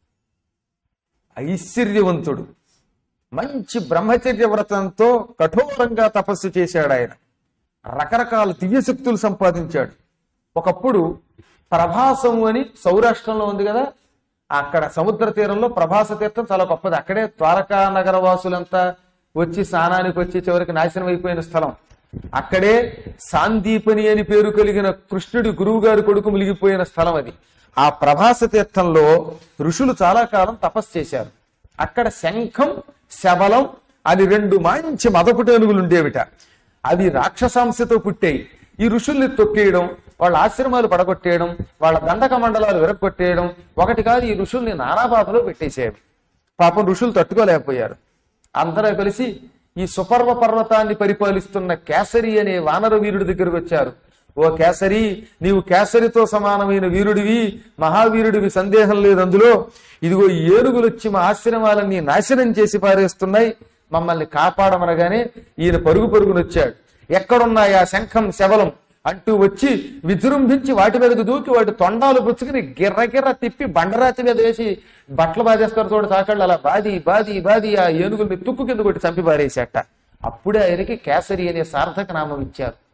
Speaker 1: ఐశ్వర్యవంతుడు మంచి బ్రహ్మచర్య వ్రతంతో కఠోరంగా తపస్సు చేశాడు ఆయన రకరకాల దివ్యశక్తులు సంపాదించాడు ఒకప్పుడు ప్రభాసము అని సౌరాష్ట్రంలో ఉంది కదా అక్కడ సముద్ర తీరంలో ప్రభాస తీర్థం చాలా గొప్పది అక్కడే ద్వారకా నగర వాసులంతా వచ్చి స్నానానికి వచ్చి చివరికి నాశనం అయిపోయిన స్థలం అక్కడే సాందీపని అని పేరు కలిగిన కృష్ణుడి గురువు గారి కొడుకు మునిగిపోయిన స్థలం అది ఆ ప్రభాస తీర్థంలో ఋషులు చాలా కాలం తపస్సు చేశారు అక్కడ శంఖం శబలం అని రెండు మంచి మదపుటేనుగులు ఉండేవిట అవి రాక్షసాంశతో పుట్టాయి ఈ ఋషుల్ని తొక్కేయడం వాళ్ళ ఆశ్రమాలు పడగొట్టేయడం వాళ్ళ దండక మండలాలు విరగొట్టేయడం ఒకటి కాదు ఈ ఋషుల్ని నానాబాధలో పెట్టేసేవి పాపం ఋషులు తట్టుకోలేకపోయారు అందరూ కలిసి ఈ సుపర్వ పర్వతాన్ని పరిపాలిస్తున్న కేసరి అనే వానర వీరుడి దగ్గరకు వచ్చారు ఓ కేసరి నీవు కేసరితో సమానమైన వీరుడివి మహావీరుడివి సందేహం లేదు అందులో ఇదిగో ఈ ఏనుగులు వచ్చి మా ఆశ్రమాలన్నీ నాశనం చేసి పారేస్తున్నాయి మమ్మల్ని కాపాడమనగానే ఈయన పరుగు పరుగునొచ్చాడు ఎక్కడున్నాయి ఆ శంఖం శవలం అంటూ వచ్చి విజృంభించి వాటి మీదకు దూకి వాటి తొండాలు పుచ్చుకుని గిర్రగిర్ర తిప్పి బండరాతి మీద వేసి బట్టలు బాధేస్తారు చూడ సాకళ్ళు అలా బాది బాది బాది ఆ ఏనుగుల్ని తుక్కు కింద కొట్టి చంపి పారేసేట అప్పుడే ఆయనకి కేసరి అనే సార్థక నామం ఇచ్చారు